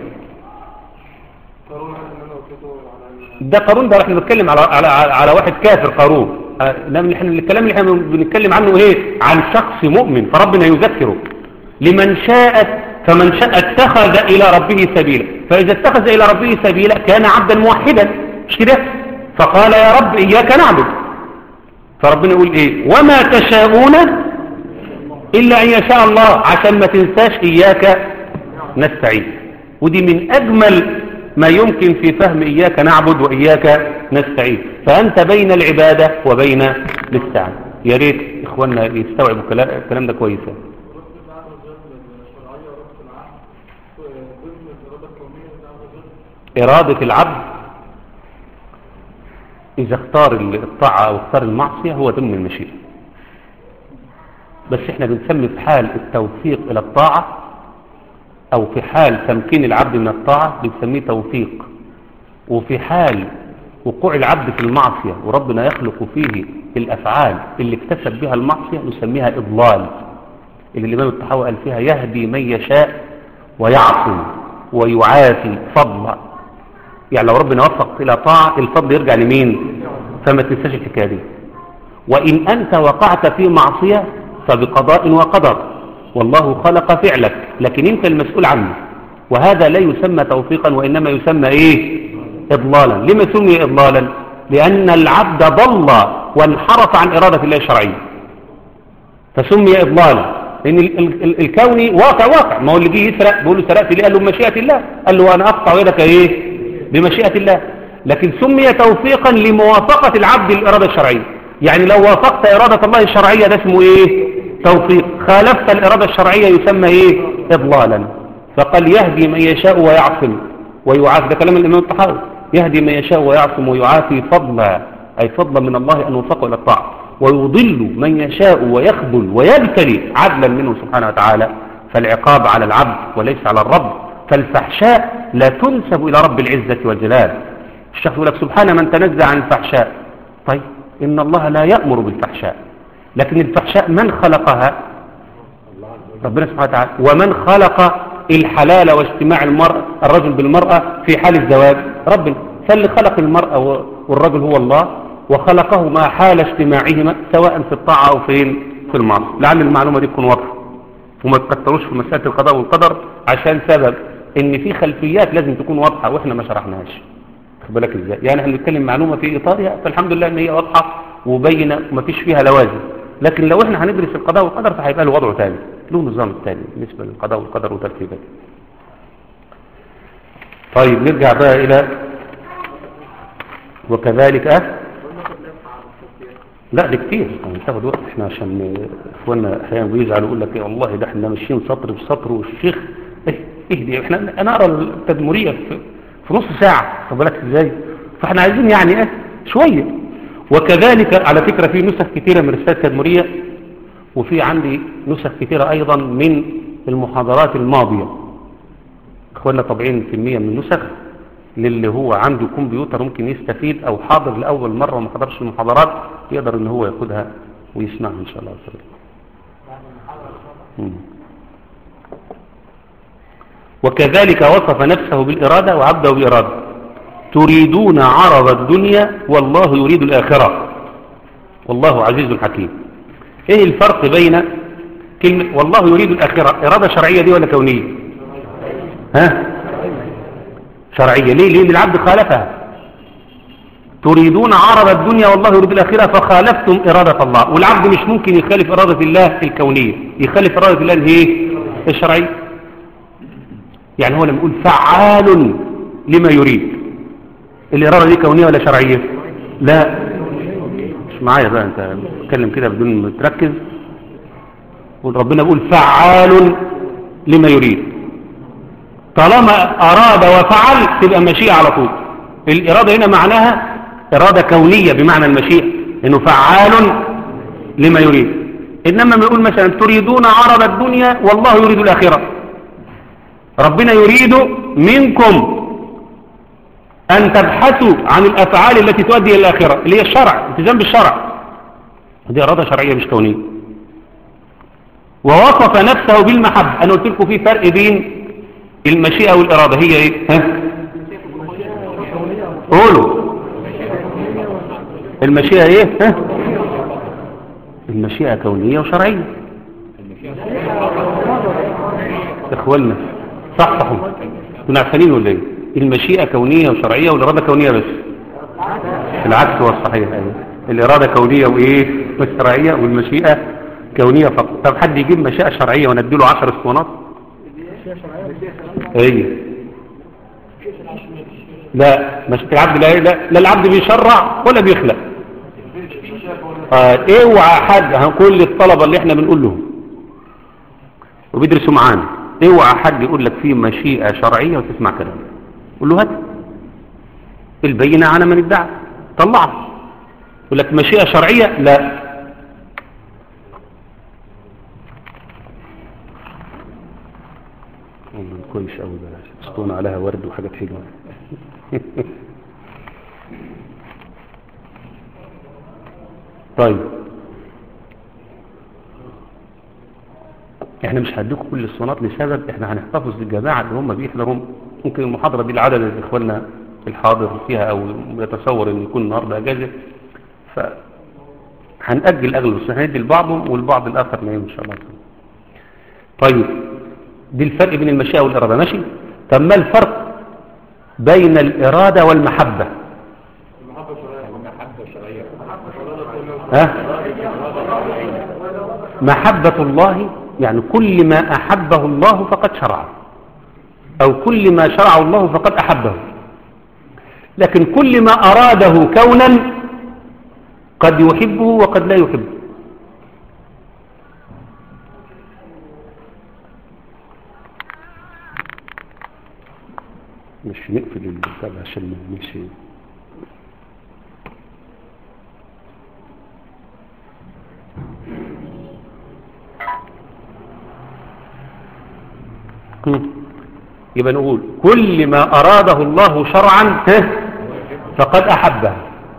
ده قارون ده احنا بنتكلم على على على, على واحد كافر قارون آه، لما احنا الكلام اللي احنا بنتكلم عنه ايه عن شخص مؤمن فربنا يذكره لمن شاء فمن شاء اتخذ الى ربه سبيلا فاذا اتخذ الى ربه سبيلا كان عبدا موحدا مش كده فقال يا رب اياك نعبد فربنا يقول ايه وما تشاءون الا ان يشاء الله عشان ما تنساش اياك نستعين ودي من اجمل ما يمكن في فهم إياك نعبد وإياك نستعين فأنت بين العبادة وبين الاستعانة يا ريت إخواننا يستوعبوا كلا- الكلام ده كويس يعني. إرادة العبد إذا اختار الطاعة أو اختار المعصية هو ضمن المشيئة بس احنا بنسمي في حال التوفيق إلى الطاعة أو في حال تمكين العبد من الطاعة بنسميه توفيق وفي حال وقوع العبد في المعصية وربنا يخلق فيه الأفعال اللي اكتسب بها المعصية نسميها إضلال اللي الإمام الطحاوي قال فيها يهدي من يشاء ويعصم ويعافي فضلا يعني لو ربنا وفق إلى طاعة الفضل يرجع لمين فما تنساش الحكاية دي وإن أنت وقعت في معصية فبقضاء وقدر والله خلق فعلك لكن أنت المسؤول عنه وهذا لا يسمى توفيقا وإنما يسمى إيه إضلالا لما سمي إضلالا لأن العبد ضل وانحرف عن إرادة الله الشرعية فسمي إضلالا لأن ال- ال- ال- الكوني واقع واقع ما هو اللي جه يسرق بيقول له سرقت ليه قال له بمشيئة الله قال له أنا أقطع يدك إيه بمشيئة الله لكن سمي توفيقا لموافقة العبد للإرادة الشرعية يعني لو وافقت إرادة الله الشرعية ده اسمه إيه توفيق خالفت الإرادة الشرعية يسمى إيه إضلالا فقال يهدي من يشاء ويعصم ويعافي ده كلام الإمام الطحاوي يهدي من يشاء ويعصم ويعافي فضلا أي فضلا من الله أن وفقه إلى الطاعة ويضل من يشاء ويخذل ويبتلي عدلا منه سبحانه وتعالى فالعقاب على العبد وليس على الرب فالفحشاء لا تنسب إلى رب العزة والجلال الشيخ يقول لك سبحان من تنزع عن الفحشاء طيب إن الله لا يأمر بالفحشاء لكن الفحشاء من خلقها ربنا سبحانه وتعالى ومن خلق الحلال واجتماع المرء الرجل بالمرأة في حال الزواج ربنا فاللي خلق المرأة والرجل هو الله وخلقه ما حال اجتماعهما سواء في الطاعة أو في في المعصية لعل المعلومة دي تكون واضحة وما تكتروش في مسألة القضاء والقدر عشان سبب ان في خلفيات لازم تكون واضحة واحنا ما شرحناهاش خد بالك ازاي يعني احنا بنتكلم معلومة في اطارها فالحمد لله ان هي واضحة وبينة وما فيش فيها لوازم لكن لو احنا هندرس القضاء والقدر فهيبقى له وضعه تاني له نظام تاني بالنسبة للقضاء والقدر وترتيباته طيب نرجع بقى الى وكذلك أه لا ده كتير يعني تاخد وقت احنا عشان اخواننا احيانا بيزعلوا يقول لك يا والله ده احنا ماشيين سطر بسطر والشيخ ايه اهدي احنا انا اقرا التدمريه في, في نص ساعه خد بالك ازاي فاحنا عايزين يعني ايه شويه وكذلك على فكره في نسخ كثيره من رسالة التدمريه وفي عندي نسخ كثيره ايضا من المحاضرات الماضيه اخواننا طابعين في المية من النسخ للي هو عنده كمبيوتر ممكن يستفيد او حاضر لاول مره وما حضرش المحاضرات يقدر ان هو ياخدها ويسمعها ان شاء الله عز وجل وكذلك وصف نفسه بالإرادة وعبده بإرادة تريدون عرض الدنيا والله يريد الآخرة والله عزيز حكيم ايه الفرق بين كلمة والله يريد الآخرة إرادة شرعية دي ولا كونية ها شرعية ليه ليه العبد خالفها تريدون عرض الدنيا والله يريد الآخرة فخالفتم إرادة الله والعبد مش ممكن يخالف إرادة الله الكونية يخالف إرادة الله هي الشرعية يعني هو لما يقول فعال لما يريد الإرادة دي كونية ولا شرعية لا مش معايا بقى انت بتتكلم كده بدون ما تركز ربنا بيقول فعال لما يريد طالما أراد وفعل تبقى مشيئة على طول الإرادة هنا معناها إرادة كونية بمعنى المشيئة إنه فعال لما يريد إنما ما يقول مثلا تريدون عرض الدنيا والله يريد الآخرة ربنا يريد منكم أن تبحثوا عن الأفعال التي تؤدي إلى الآخرة اللي هي الشرع التزام بالشرع دي إرادة شرعية مش كونية ووصف نفسه بالمحبة أنا قلت لكم في فرق بين المشيئة والإرادة هي إيه ها؟ قولوا المشيئة إيه ها؟ المشيئة كونية وشرعية إخواننا صحصحوا كنا عارفين ولا إيه المشيئة كونية وشرعية والإرادة كونية بس العكس هو الصحيح أيوة. الإرادة كونية وإيه والشرعية والمشيئة كونية فقط طب حد يجيب مشيئة شرعية ونديله عشر اسطوانات ايه لا مشيئة العبد لا, لا لا العبد بيشرع ولا بيخلق آه اوعى حد كل الطلبة اللي احنا بنقول لهم وبيدرسوا معانا اوعى حد يقول لك في مشيئة شرعية وتسمع كلام قول له هات البينة على من ادعى طلعها يقول لك مشيئة شرعية لا والله كويس قوي بلاش اسطونا عليها ورد وحاجات حلوه طيب احنا مش هديكم كل الصنات لسبب احنا هنحتفظ بالجماعة اللي هم بيحضروا ممكن المحاضرة دي العدد اللي اخواننا الحاضر فيها او يتصور ان يكون النهارده اجازة ف هنأجل اغلب بس هندي لبعضهم والبعض الاخر نايم ان شاء الله طيب دي الفرق بين المشيئة والإرادة ماشي طب ما الفرق بين الإرادة والمحبة ها؟ محبة الله يعني كل ما أحبه الله فقد شرعه أو كل ما شرعه الله فقد أحبه لكن كل ما أراده كونا قد يحبه وقد لا يحبه مش نقفل البتاع عشان ما نمشي يبقى نقول كل ما أراده الله شرعا فقد أحبه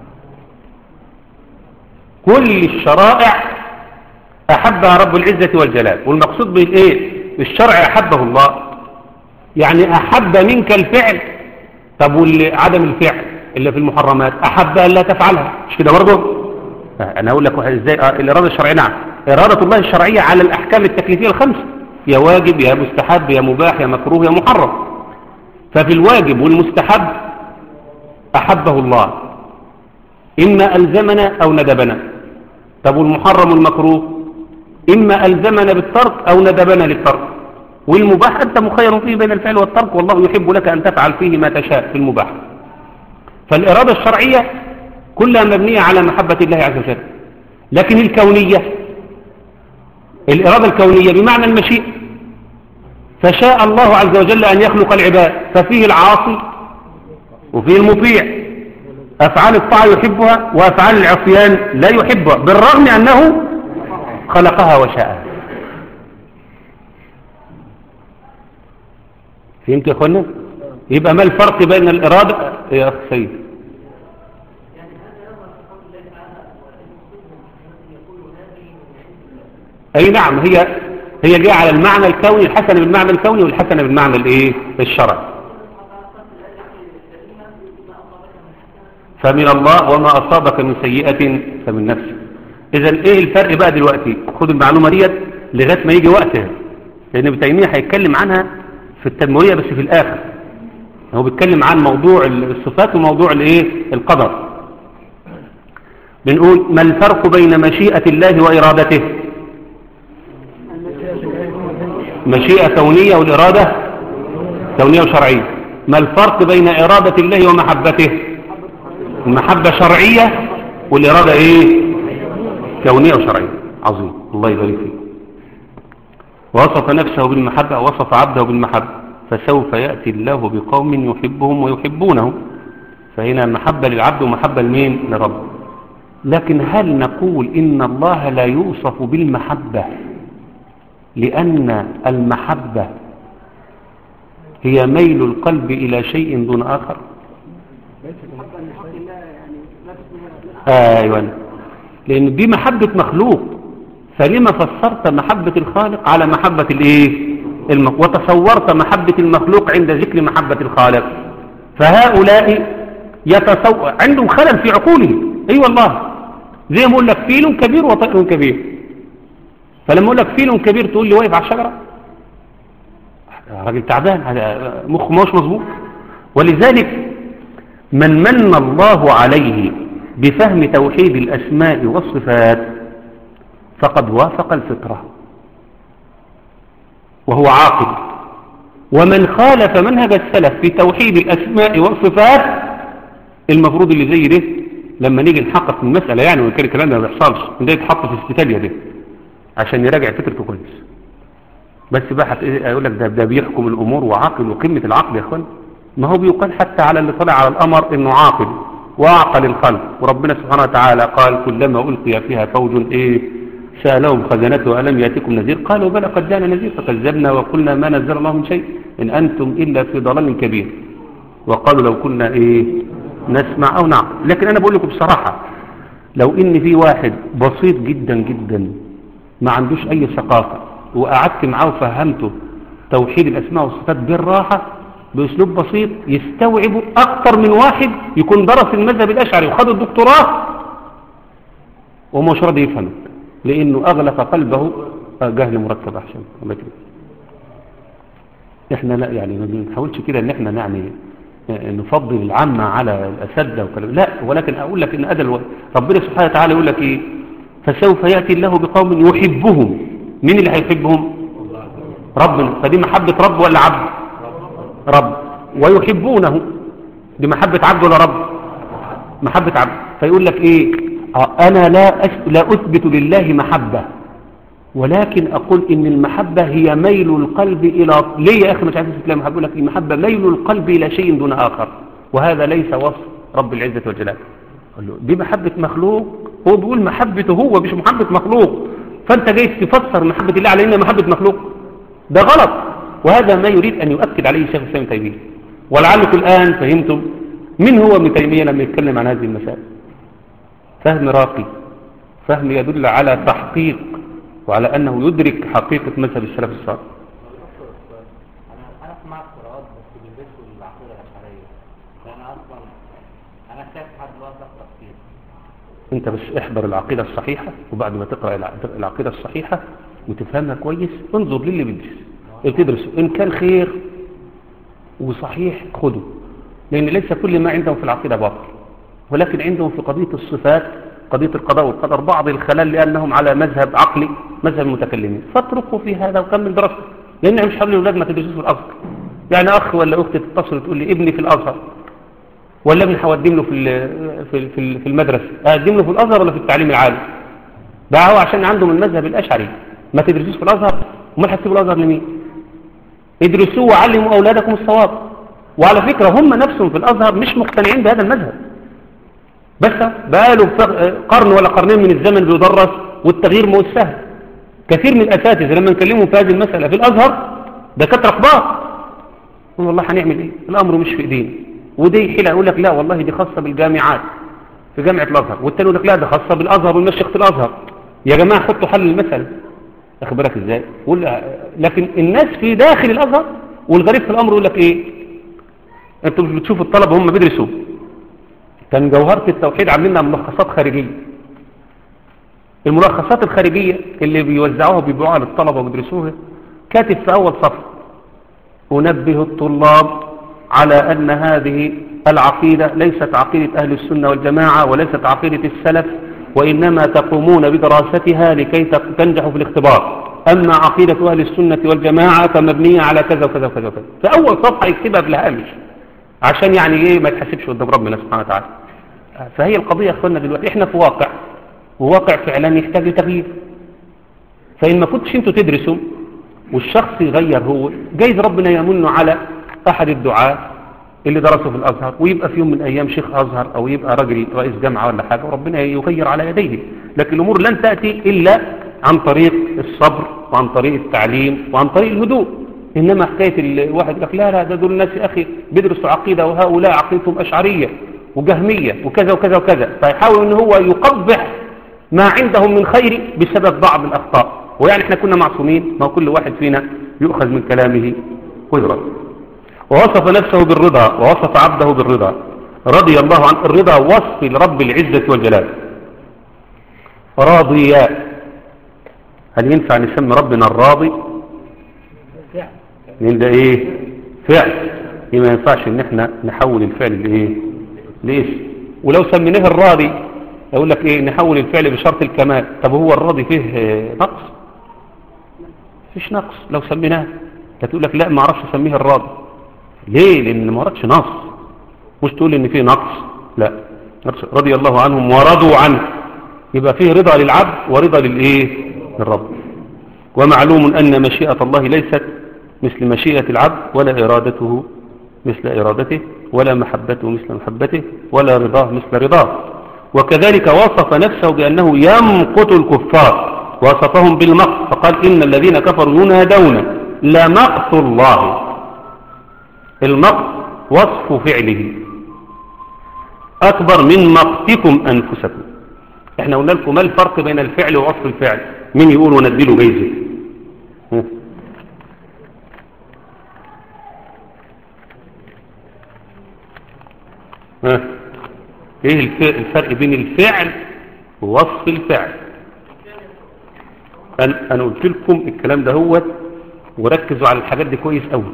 كل الشرائع أحبها رب العزة والجلال والمقصود بالإيه بالشرع أحبه الله يعني أحب منك الفعل طب عدم الفعل اللي في المحرمات أحب أن لا تفعلها مش كده برضه أنا أقول لك إزاي آه الإرادة الشرعية نعم إرادة الله الشرعية على الأحكام التكليفية الخمس يا واجب يا مستحب يا مباح يا مكروه يا محرم ففي الواجب والمستحب أحبه الله إما ألزمنا أو ندبنا طب والمحرم والمكروه إما ألزمنا بالترك أو ندبنا للترك والمباح أنت مخير فيه بين الفعل والترك والله يحب لك أن تفعل فيه ما تشاء في المباح فالإرادة الشرعية كلها مبنية على محبة الله عز وجل لكن الكونية الإرادة الكونية بمعنى المشيئة فشاء الله عز وجل أن يخلق العباد ففيه العاصي وفيه المطيع أفعال الطاعة يحبها وأفعال العصيان لا يحبها بالرغم أنه خلقها وشاءها فهمت يا أخوانا يبقى ما الفرق بين الإرادة يا أخي سيد أي نعم هي هي جاء على المعنى الكوني الحسنة بالمعنى الكوني والحسنة بالمعنى الايه الشرعي فمن الله وما أصابك من سيئة فمن نفسك إذا إيه الفرق بقى دلوقتي خد المعلومة ديت لغاية ما يجي وقتها لأن ابن تيمية هيتكلم عنها في التدمرية بس في الآخر هو بيتكلم عن موضوع الصفات وموضوع الايه القدر بنقول ما الفرق بين مشيئة الله وإرادته مشيئة كونية والإرادة كونية وشرعية ما الفرق بين إرادة الله ومحبته المحبة شرعية والإرادة إيه كونية وشرعية عظيم الله يبارك فيك ووصف نفسه بالمحبة ووصف عبده بالمحبة فسوف يأتي الله بقوم يحبهم ويحبونه فهنا محبة للعبد ومحبة لمين لرب لكن هل نقول إن الله لا يوصف بالمحبة لأن المحبة هي ميل القلب إلى شيء دون آخر أيوة لأن دي محبة مخلوق فلما فسرت محبة الخالق على محبة الايه المخ... وتصورت محبة المخلوق عند ذكر محبة الخالق فهؤلاء يتصور عندهم خلل في عقولهم اي أيوة والله زي ما اقول لك فيل كبير وطير كبير فلما اقول لك فيل كبير تقول لي واقف على الشجره راجل تعبان مخه مش مظبوط ولذلك من من الله عليه بفهم توحيد الأسماء والصفات فقد وافق الفطرة وهو عاقل ومن خالف منهج السلف في توحيد الأسماء والصفات المفروض اللي زي ده لما نيجي نحقق في المسألة يعني وكان الكلام ده ما بيحصلش ده يتحط في استتالية ده عشان يراجع فكرته كويس بس بقى اقول لك ده, ده بيحكم الأمور وعاقل وقمة العقل يا اخوان ما هو بيقال حتى على اللي طلع على الأمر انه عاقل وأعقل الخلق وربنا سبحانه وتعالى قال كلما ألقي فيها فوج إيه سألهم خزنته ألم يأتكم نذير قالوا بلى قد جاءنا نذير فكذبنا وقلنا ما نزل الله من شيء إن أنتم إلا في ضلال كبير وقالوا لو كنا إيه نسمع أو نعقل لكن أنا بقول لكم بصراحة لو إن في واحد بسيط جدا جدا ما عندوش أي ثقافة وقعدت معاه وفهمته توحيد الأسماء والصفات بالراحة بأسلوب بسيط يستوعبه أكثر من واحد يكون درس المذهب الأشعري وخد الدكتوراه ومش راضي يفهمك لأنه أغلق قلبه جهل مركب أحسن احنا لا يعني ما بنحاولش كده ان احنا يعني نفضل العامة على الأسد وكلام لا ولكن أقول لك إن أدل ربنا سبحانه وتعالى يقول لك إيه فسوف يأتي الله بقوم يحبهم مين اللي هيحبهم ربنا فدي محبة رب ولا عبد رب ويحبونه دي محبة عبد ولا رب محبة عبد فيقول لك ايه آه انا لا, أس... لا اثبت لله محبة ولكن اقول ان المحبة هي ميل القلب الى ليه يا اخي مش عارف تسلم محبة يقول لك المحبة ميل القلب الى شيء دون اخر وهذا ليس وصف رب العزة والجلال قال له دي محبة مخلوق هو بيقول محبته هو مش محبة مخلوق فانت جاي تفسر محبة الله على انها محبة مخلوق ده غلط وهذا ما يريد أن يؤكد عليه شيخ الإسلام تيمية ولعلكم الآن فهمتم من هو ابن تيمية لما يتكلم عن هذه المسائل فهم راقي فهم يدل على تحقيق وعلى أنه يدرك حقيقة مذهب السلف الصالح أنا سمعت قراءات بس بيلبسوا العقيدة الأشعرية لأن أصلا أنا شايف حد دلوقتي أقرأ كتير انت بس احضر العقيدة الصحيحة وبعد ما تقرأ العقيدة الصحيحة وتفهمها كويس انظر للي بيدرس تدرسه إن كان خير وصحيح خده لأن ليس كل ما عندهم في العقيدة باطل ولكن عندهم في قضية الصفات قضية القضاء والقدر بعض الخلال لأنهم على مذهب عقلي مذهب المتكلمين فاتركوا في هذا وكمل دراسته لأن مش حبل الأولاد ما تدرسوش في الأزهر يعني أخ ولا أخت تتصل تقول لي ابني في الأزهر ولا ابني هقدم له في في في في المدرسة أقدم له في الأزهر ولا في التعليم العالي ده هو عشان عندهم المذهب الأشعري ما تدرسوش في الأزهر امال هتسيبوا الأزهر لمين ادرسوه وعلموا أولادكم الصواب وعلى فكرة هم نفسهم في الأزهر مش مقتنعين بهذا المذهب بس بقاله قرن ولا قرنين من الزمن بيدرس والتغيير مو سهل كثير من الأساتذة لما نكلمهم في هذه المسألة في الأزهر دكاترة كبار والله هنعمل ايه الأمر مش في ايدينا ودي حيلة يقول لك لا والله دي خاصة بالجامعات في جامعة الأزهر والتاني يقول لك لا ده خاصة بالأزهر والمشيخة الأزهر يا جماعة حطوا حل المسألة اخبرك ازاي لكن الناس في داخل الازهر والغريب في الامر يقول لك ايه انتوا مش بتشوفوا الطلبه هم بيدرسوا كان جوهره التوحيد عاملينها ملخصات خارجيه الملخصات الخارجيه اللي بيوزعوها وبيبيعوها للطلبه وبيدرسوها كاتب في اول صفحه انبه الطلاب على ان هذه العقيده ليست عقيده اهل السنه والجماعه وليست عقيده السلف وإنما تقومون بدراستها لكي تنجحوا في الاختبار أما عقيدة أهل السنة والجماعة فمبنية على كذا وكذا وكذا وكذا فأول صفحة يكتبها بالهامش عشان يعني إيه ما تحسبش قدام ربنا سبحانه وتعالى فهي القضية يا أخوانا دلوقتي إحنا في واقع وواقع فعلا يحتاج لتغيير فإن ما كنتش أنتوا تدرسوا والشخص يغير هو جايز ربنا يمن على أحد الدعاة اللي درسوا في الأزهر ويبقى في يوم من أيام شيخ أزهر أو يبقى راجل رئيس جامعة ولا حاجة وربنا يغير على يديه لكن الأمور لن تأتي إلا عن طريق الصبر وعن طريق التعليم وعن طريق الهدوء إنما حكاية الواحد يقول لك لا لا ده دول الناس يا أخي بيدرسوا عقيدة وهؤلاء عقيدتهم أشعرية وجهمية وكذا وكذا وكذا فيحاول ان هو يقبح ما عندهم من خير بسبب بعض الأخطاء ويعني احنا كنا معصومين ما كل واحد فينا يؤخذ من كلامه ويرد ووصف نفسه بالرضا ووصف عبده بالرضا رضي الله عنه الرضا وصف لرب العزة والجلال راضيا هل ينفع نسمي ربنا الراضي لان ده ايه فعل ما ينفعش ان احنا نحول الفعل لايه ليش ولو سميناه الراضي يقول لك ايه نحول الفعل بشرط الكمال طب هو الراضي فيه نقص فيش نقص لو سميناه تقول لك لا ما اعرفش اسميه الراضي ليه لان ما وردش نص مش تقول ان فيه نقص لا رضي الله عنهم ورضوا عنه يبقى فيه رضا للعبد ورضا للايه للرب ومعلوم ان مشيئة الله ليست مثل مشيئة العبد ولا ارادته مثل ارادته ولا محبته مثل محبته ولا رضاه مثل رضاه وكذلك وصف نفسه بأنه يمقت الكفار وصفهم بالمقت فقال إن الذين كفروا ينادون لمقت الله المقت وصف فعله أكبر من مقتكم أنفسكم احنا قلنا لكم ما الفرق بين الفعل ووصف الفعل مين يقول ونديله جايزة ها ايه الفرق بين الفعل ووصف الفعل انا انا قلت لكم الكلام ده هو وركزوا على الحاجات دي كويس قوي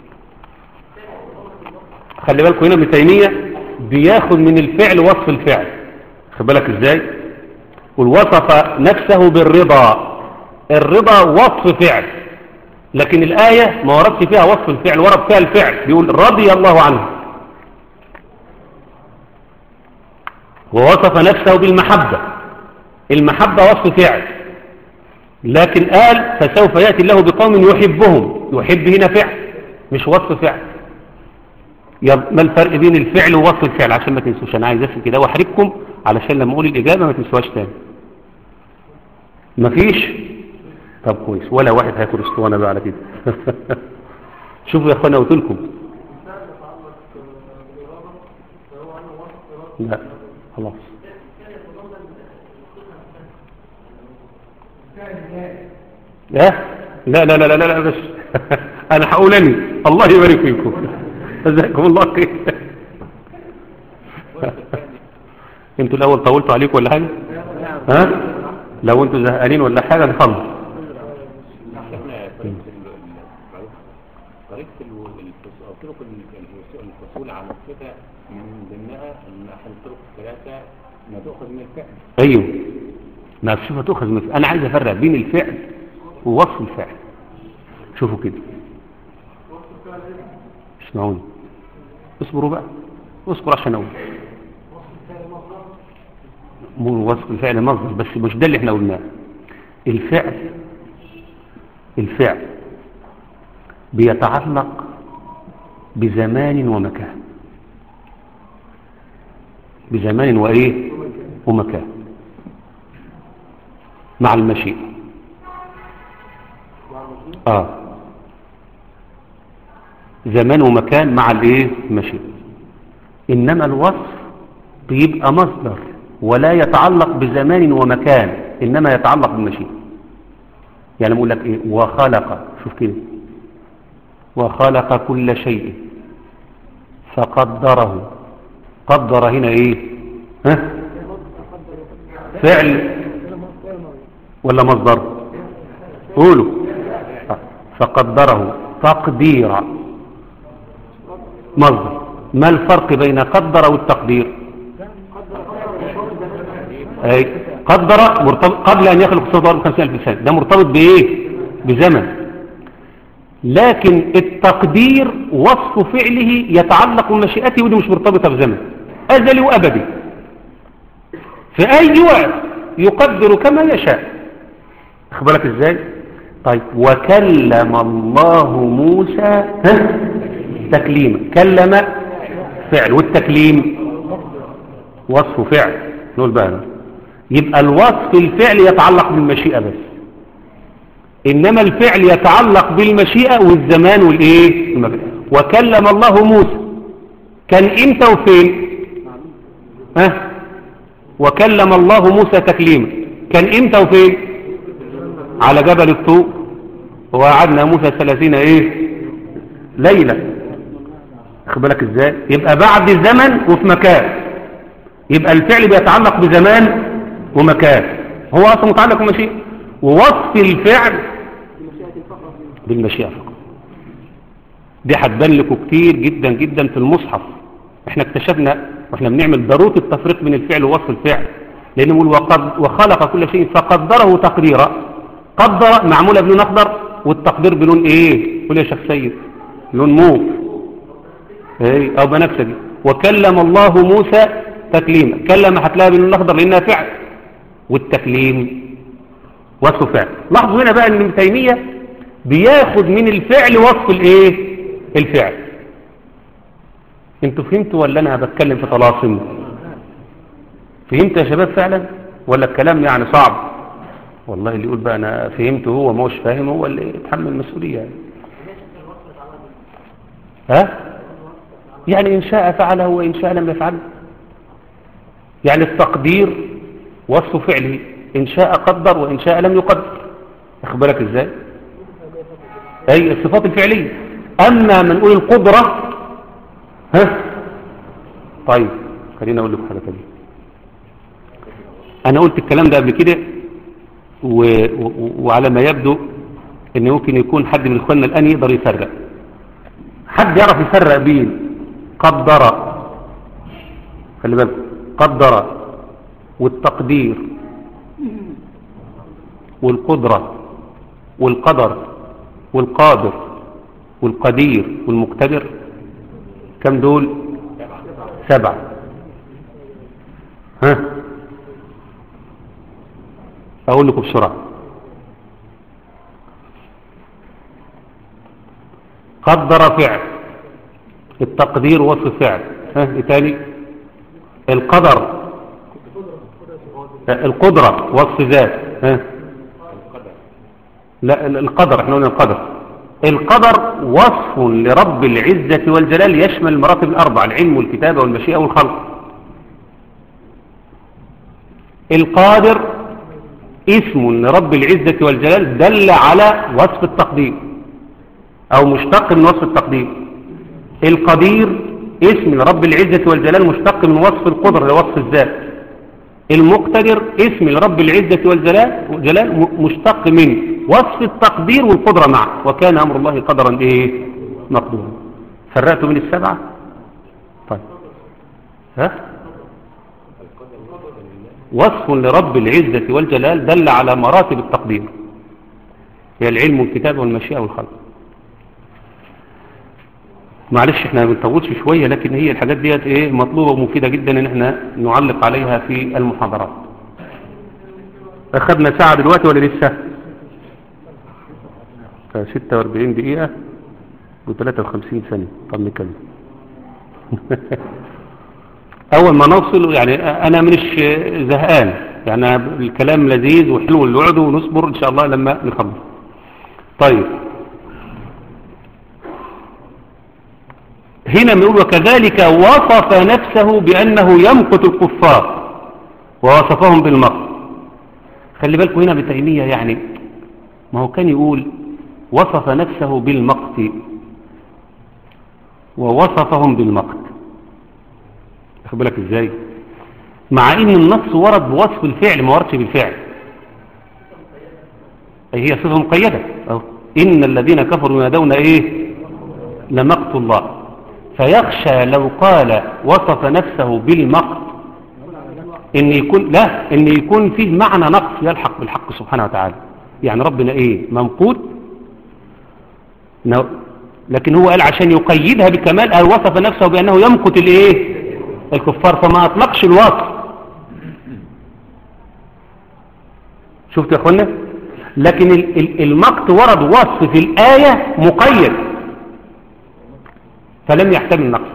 خلي بالكم هنا ابن تيميه بياخد من الفعل وصف الفعل خد بالك ازاي ووصف نفسه بالرضا الرضا وصف فعل لكن الآية ما وردش فيها وصف الفعل ورد فيها الفعل بيقول رضي الله عنه ووصف نفسه بالمحبة المحبة وصف فعل لكن قال فسوف يأتي الله بقوم يحبهم يحب هنا فعل مش وصف فعل ما الفرق بين الفعل ووصف الفعل عشان ما تنسوش انا عايز اسال كده واحرجكم علشان لما اقول الاجابه ما تنسوهاش تاني مفيش طب كويس ولا واحد هياكل اسطوانه بقى على كده شوفوا يا اخوانا قلت لكم لا خلاص لا لا لا لا لا لا بس انا هقول اني الله يبارك فيكم جزاكم الله خير انتوا الاول طولتوا عليكم ولا حاجه ها لو انتوا زهقانين ولا حاجه نخلص طريقه طرق الحصول على الصفه من ضمنها ان احد الطرق الثلاثه ما تؤخذ من الفعل ايوه ما الصفه تؤخذ من الفعل انا عايز افرق بين الفعل ووصف الفعل شوفوا كده اسمعوني اصبروا بقى اصبروا عشان اقول مو وصف الفعل مصدر بس مش ده اللي احنا قلناه الفعل الفعل بيتعلق بزمان ومكان بزمان وايه ومكان مع المشيئة اه زمان ومكان مع الايه المشيئة انما الوصف بيبقى مصدر ولا يتعلق بزمان ومكان انما يتعلق بالمشيئة يعني بقول لك ايه وخلق شوف كده وخلق كل شيء فقدره قدر هنا ايه ها فعل ولا مصدر قولوا فقدره تقديرا مصدر ما الفرق بين قدر والتقدير اي قدر مرتبط قبل ان يخلق الصوت والارض 50000 سنه ده مرتبط بايه بزمن لكن التقدير وصف فعله يتعلق بمشيئته ودي مش مرتبطه بزمن ازلي وابدي في اي وقت يقدر كما يشاء اخبرك ازاي طيب وكلم الله موسى ها؟ تكليما كلم فعل والتكليم وصف فعل نقول بقى يبقى الوصف الفعل يتعلق بالمشيئة بس إنما الفعل يتعلق بالمشيئة والزمان والإيه المكان. وكلم الله موسى كان إمتى وفين ها وكلم الله موسى تكليما كان إمتى وفين على جبل الطور وقعدنا موسى ثلاثين إيه ليلة خد بالك إزاي يبقى بعد زمن وفي مكان يبقى الفعل بيتعلق بزمان ومكان هو أصلا متعلق بمشيئة ووصف الفعل بالمشيئة فقط دي هتبان لكم كتير جدا جدا في المصحف احنا اكتشفنا واحنا بنعمل ضرورة التفريق بين الفعل ووصف الفعل لأنه يقول وقد وخلق كل شيء فقدره تقديرا قدر معمولة بلون أخضر والتقدير بلون ايه قول يا شيخ سيد لون موف ايه او بنفسجي وكلم الله موسى تكليما كلم هتلاقيها باللون الأخضر لأنها فعل والتكليم وصف فعل لاحظوا هنا بقى ان ابن تيمية بياخد من الفعل وصف الايه الفعل انتوا فهمتوا ولا انا بتكلم في طلاسم فهمت يا شباب فعلا ولا الكلام يعني صعب والله اللي يقول بقى انا فهمته هو ما هوش فاهم هو اللي يتحمل المسؤولية يعني. ها يعني ان شاء فعله وان شاء لم يفعله يعني التقدير وصف فعله إن شاء قدر وإن شاء لم يقدر أخبرك إزاي أي الصفات الفعلية أما من نقول القدرة ها طيب خلينا أقول لكم حاجة تانية أنا قلت الكلام ده قبل كده و... و... وعلى ما يبدو أن ممكن يكون حد من إخواننا الآن يقدر يفرق حد يعرف يفرق بين قدر خلي بالك قدر والتقدير والقدرة والقدر والقادر والقدير والمقتدر كم دول سبعة ها أقول لكم بسرعة قدر فعل التقدير وصف فعل ها ايه تاني القدر القدرة وصف ذات ها لا القدر احنا قلنا القدر القدر وصف لرب العزة والجلال يشمل المراتب الأربع العلم والكتابة والمشيئة والخلق القادر اسم لرب العزة والجلال دل على وصف التقدير أو مشتق من وصف التقدير القدير اسم لرب العزة والجلال مشتق من وصف القدرة لوصف الذات المقتدر اسم لرب العزة والجلال جلال مشتق من وصف التقدير والقدرة معه وكان أمر الله قدرا إيه مقدورا فرقت من السبعة طيب ها وصف لرب العزة والجلال دل على مراتب التقدير هي العلم والكتاب والمشيئة والخلق معلش احنا ما بنطولش شوية لكن هي الحاجات ديت ايه مطلوبة ومفيدة جدا ان احنا نعلق عليها في المحاضرات اخدنا ساعة دلوقتي ولا لسه 46 دقيقة و53 ثانية طب نكمل اول ما نوصل يعني انا مش زهقان يعني الكلام لذيذ وحلو الوعد ونصبر ان شاء الله لما نخلص طيب هنا بنقول وكذلك وصف نفسه بأنه يمقت الكفار ووصفهم بالمقت خلي بالكم هنا بتيمية يعني ما هو كان يقول وصف نفسه بالمقت ووصفهم بالمقت خلي بالك ازاي مع ان النص ورد بوصف الفعل ما وردش بالفعل أي هي صفة مقيدة أو إن الذين كفروا ينادون إيه لمقت الله فيخشى لو قال وصف نفسه بالمقت ان يكون لا ان يكون فيه معنى نقص يلحق بالحق سبحانه وتعالى يعني ربنا ايه ممقوت لكن هو قال عشان يقيدها بكمال قال وصف نفسه بانه يمقت الايه الكفار فما اطلقش الوصف شفت يا اخوانا لكن ال- ال- المقت ورد وصف في الآية مقيد فلم يحتمل نقص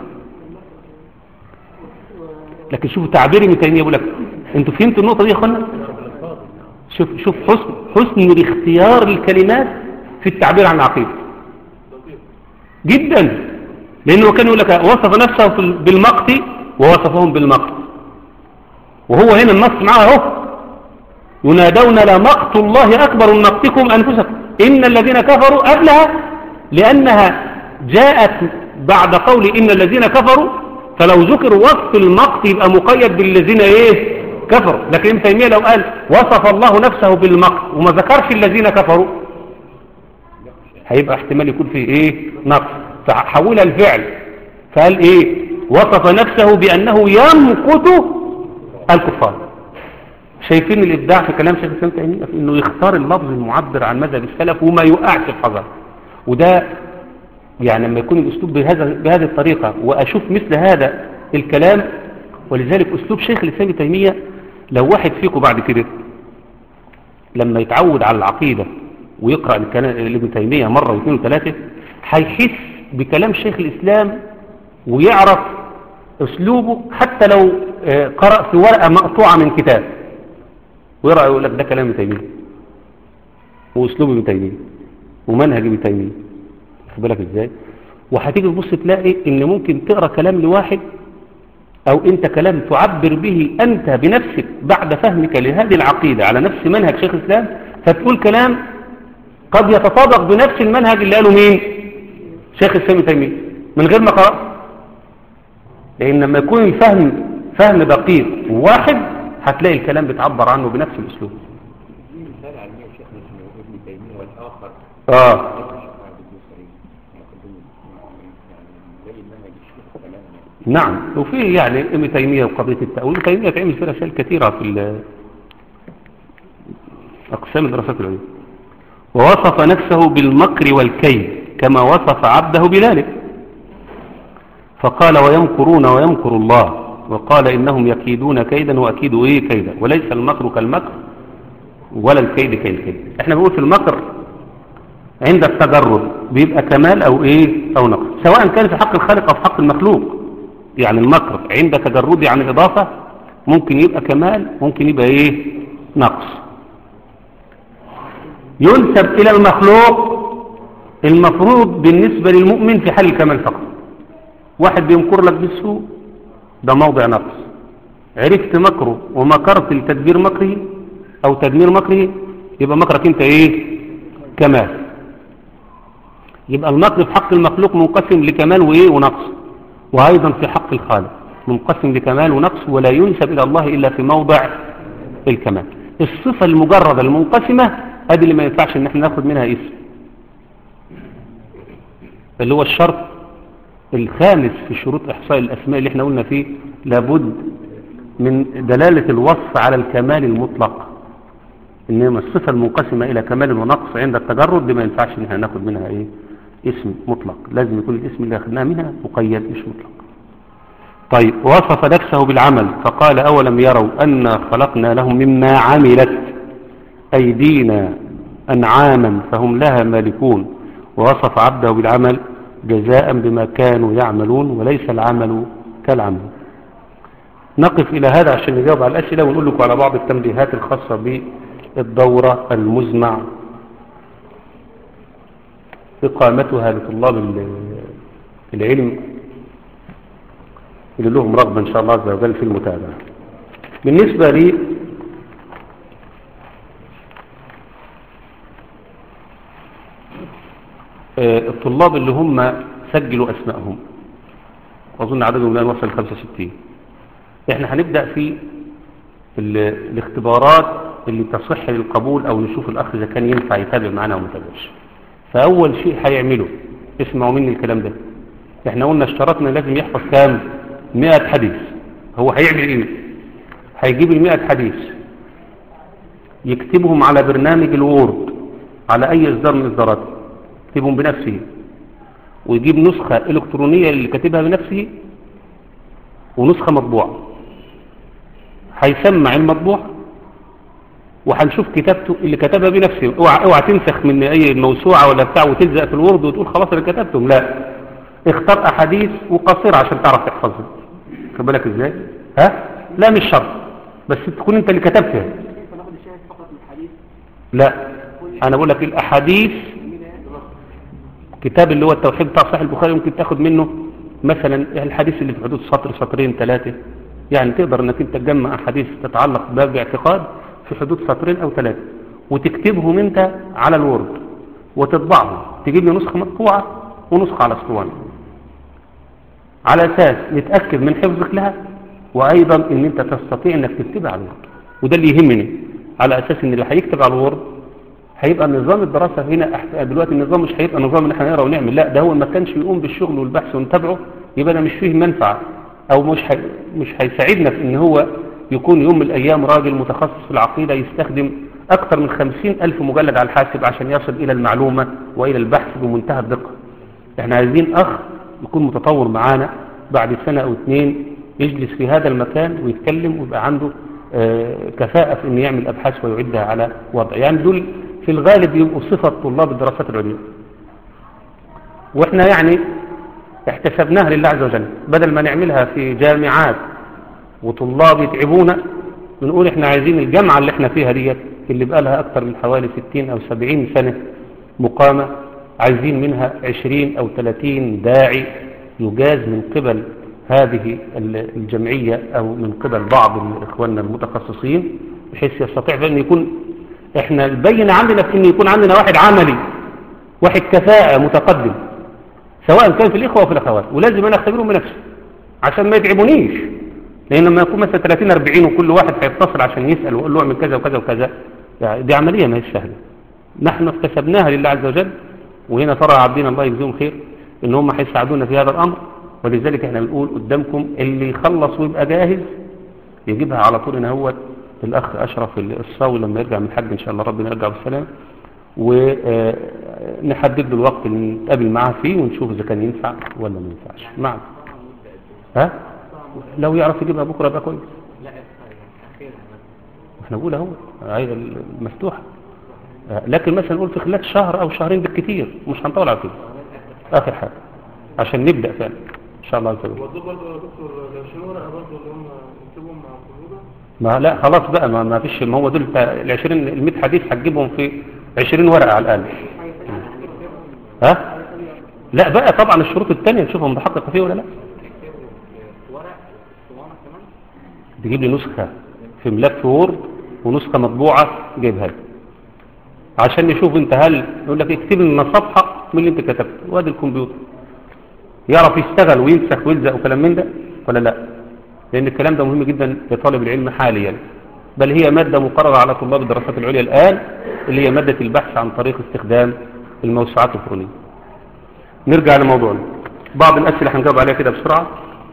لكن شوفوا تعبير ابن تيميه بيقول لك انتوا فهمتوا النقطه دي يا اخوانا شوف شوف حسن حسن اختيار الكلمات في التعبير عن العقيده جدا لانه كان يقول لك وصف نفسه في ال- بالمقت ووصفهم بالمقت وهو هنا النص معاه اهو ينادون لمقت الله اكبر من مقتكم انفسكم ان الذين كفروا قبلها لانها جاءت بعد قول ان الذين كفروا فلو ذكر وصف المقت يبقى مقيد بالذين ايه كفروا لكن ابن تيميه لو قال وصف الله نفسه بالمقت وما ذكرش الذين كفروا هيبقى احتمال يكون فيه ايه نقص فحولها الفعل فقال ايه وصف نفسه بانه يمقت الكفار شايفين الابداع في كلام شيخ الاسلام تيميه في انه يختار اللفظ المعبر عن مذهب السلف وما يوقعش في حذر وده يعني لما يكون الاسلوب بهذا بهذه الطريقه واشوف مثل هذا الكلام ولذلك اسلوب شيخ الاسلام ابن تيميه لو واحد فيكم بعد كده لما يتعود على العقيده ويقرا الكلام ابن تيميه مره واثنين وثلاثه هيحس بكلام شيخ الاسلام ويعرف اسلوبه حتى لو آه، قرأ في ورقه مقطوعه من كتاب ويقرأ يقول لك ده كلام ابن تيميه واسلوب ابن تيميه ومنهج ابن تيميه واخد بالك ازاي وهتيجي تبص تلاقي ان ممكن تقرا كلام لواحد او انت كلام تعبر به انت بنفسك بعد فهمك لهذه العقيده على نفس منهج شيخ الاسلام فتقول كلام قد يتطابق بنفس المنهج اللي قاله مين شيخ الاسلام ابن تيميه من غير ما قرأ لان لما يكون الفهم فهم دقيق واحد هتلاقي الكلام بتعبر عنه بنفس الاسلوب دي مثال على يا شيخنا اسمه ابن تيميه والاخر اه الشيخ عبد الدين مقدم يعني زي المنهج الشيخ كلام يعني نعم وفي يعني ابن تيمية وقضية التأويل ابن تيمية تعمل فيها أشياء كثيرة في ال- أقسام الدراسات العليا ووصف نفسه بالمكر والكيد كما وصف عبده بذلك فقال ويمكرون ويمكر الله وقال إنهم يكيدون كيدا وأكيد إيه كيدا وليس المكر كالمكر ولا الكيد كالكيد احنا بنقول في المكر عند التجرد بيبقى كمال او ايه او نقص سواء كان في حق الخالق او في حق المخلوق يعني المكر عند تجرد عن الاضافه ممكن يبقى كمال ممكن يبقى ايه نقص ينسب الى المخلوق المفروض بالنسبه للمؤمن في حال الكمال فقط واحد بيمكر لك بالسوء ده موضع نقص عرفت مكره ومكرت لتدبير مكره او تدمير مكره يبقى مكرك انت ايه كمال يبقى المكر في حق المخلوق منقسم لكمال وايه ونقص وايضا في حق الخالق منقسم لكمال ونقص ولا ينسب الى الله الا في موضع الكمال الصفه المجرده المنقسمه ادي اللي ما ينفعش ان احنا ناخد منها اسم اللي هو الشرط الخامس في شروط احصاء الاسماء اللي احنا قلنا فيه لابد من دلاله الوصف على الكمال المطلق انما الصفه المنقسمه الى كمال ونقص عند التجرد دي ما ينفعش ان احنا ناخد منها ايه اسم مطلق لازم يكون الاسم اللي اخذناه منها مقيد مش مطلق طيب وصف نفسه بالعمل فقال اولم يروا انا خلقنا لهم مما عملت ايدينا انعاما فهم لها مالكون ووصف عبده بالعمل جزاء بما كانوا يعملون وليس العمل كالعمل نقف إلى هذا عشان نجاوب على الأسئلة ونقول لكم على بعض التنبيهات الخاصة بالدورة المزمع إقامتها لطلاب ال- العلم اللي لهم رغبة إن شاء الله عز وجل في المتابعة بالنسبة لي آه، الطلاب اللي هم سجلوا أسمائهم أظن عددهم الآن وصل 65 احنا هنبدأ في ال- الاختبارات اللي تصح للقبول او نشوف الاخ اذا كان ينفع يتابع معنا وما يتابعش فاول شيء هيعمله اسمعوا مني الكلام ده احنا قلنا اشترطنا لازم يحفظ كام 100 حديث هو هيعمل ايه هيجيب ال 100 حديث يكتبهم على برنامج الوورد على اي اصدار من الاصدارات يكتبهم بنفسه ويجيب نسخة الكترونية اللي كاتبها بنفسه ونسخة مطبوعة هيسمع المطبوع وهنشوف كتابته اللي كتبها بنفسه اوعى اوعى تنسخ من اي موسوعه ولا بتاع وتلزق في الورد وتقول خلاص انا كتبتهم لا اختار احاديث وقصيره عشان تعرف تحفظها خد بالك ازاي ها لا مش شرط بس تكون انت اللي كتبتها فناخد الشاهد فقط من الحديث لا انا بقول لك الاحاديث كتاب اللي هو التوحيد بتاع صحيح البخاري ممكن تاخد منه مثلا الحديث اللي في حدود سطر سطرين ثلاثه يعني تقدر انك انت تجمع احاديث تتعلق بباب اعتقاد في حدود سطرين او ثلاثه وتكتبهم انت على الورد وتطبعهم تجيب لي نسخه مطبوعه ونسخه على اسطوانه على اساس نتاكد من حفظك لها وايضا ان انت تستطيع انك تكتبها على الورد وده اللي يهمني على اساس ان اللي هيكتب على الورد هيبقى نظام الدراسة هنا أحت- دلوقتي النظام مش هيبقى نظام ان احنا نقرا ونعمل لا ده هو ما كانش يقوم بالشغل والبحث ونتابعه يبقى ده مش فيه منفعة او مش هي مش هيساعدنا في ان هو يكون يوم من الايام راجل متخصص في العقيدة يستخدم اكثر من خمسين الف مجلد على الحاسب عشان يصل الى المعلومة والى البحث بمنتهى الدقة احنا عايزين اخ يكون متطور معانا بعد سنة او اتنين يجلس في هذا المكان ويتكلم ويبقى عنده آه، كفاءة في انه يعمل ابحاث ويعدها على وضع يعني دول في الغالب يبقوا صفة طلاب الدراسات العليا واحنا يعني احتسبناها لله عز وجل بدل ما نعملها في جامعات وطلاب يتعبونا بنقول احنا عايزين الجامعة اللي احنا فيها ديت اللي بقى لها اكتر من حوالي 60 او 70 سنة مقامة عايزين منها 20 او 30 داعي يجاز من قبل هذه الجمعية او من قبل بعض من اخواننا المتخصصين بحيث يستطيع بأن يكون احنا البين عندنا في ان يكون عندنا واحد عملي واحد كفاءة متقدم سواء كان في الاخوة وفي الاخوات ولازم انا اختبرهم بنفسي عشان ما يتعبونيش لان لما يكون مثلا 30 40 وكل واحد هيتصل عشان يسأل ويقول له اعمل كذا وكذا وكذا يعني دي عملية ما هي سهلة نحن اكتسبناها لله عز وجل وهنا ترى عبدين الله يجزيهم خير ان هم هيساعدونا في هذا الامر ولذلك احنا بنقول قدامكم اللي يخلص ويبقى جاهز يجيبها على طول ان هو الاخ اشرف الصاوي لما يرجع من الحج ان شاء الله ربنا يرجع بالسلام ونحدد له الوقت اللي نتقابل معاه فيه ونشوف اذا كان ينفع ولا ما ينفعش معنا ها لو يعرف يجيبها بكره يبقى كويس لا اخيرا بس احنا بنقول اهو هي المفتوحه لكن مثلا نقول في خلال شهر او شهرين بالكثير مش هنطول على كده اخر حاجه عشان نبدا فعلا ان شاء الله عز وجل ودول برضه يا دكتور لو شنو ورقه برضه اللي هم نكتبهم مع الكمبيوتر ما لا خلاص بقى ما, ما فيش ما هو دول ال 20 ال 100 حديث هتجيبهم في 20 ورقه على الاقل ها لا بقى طبعا الشروط الثانيه نشوفهم محقق فيه ولا لا ورق اسطوانه كمان تجيب لي نسخه في ملف وورد ونسخه مطبوعه جايبها لي عشان نشوف انت هل يقول لك اكتب لنا صفحه من اللي انت كتبته وادي الكمبيوتر يعرف يشتغل وينسخ ويلزق وكلام من ده ولا لا لان الكلام ده مهم جدا لطالب العلم حاليا بل هي ماده مقرره على طلاب الدراسات العليا الان اللي هي ماده البحث عن طريق استخدام الموسوعات الالكترونيه نرجع لموضوعنا بعض الاسئله هنجاوب عليها كده بسرعه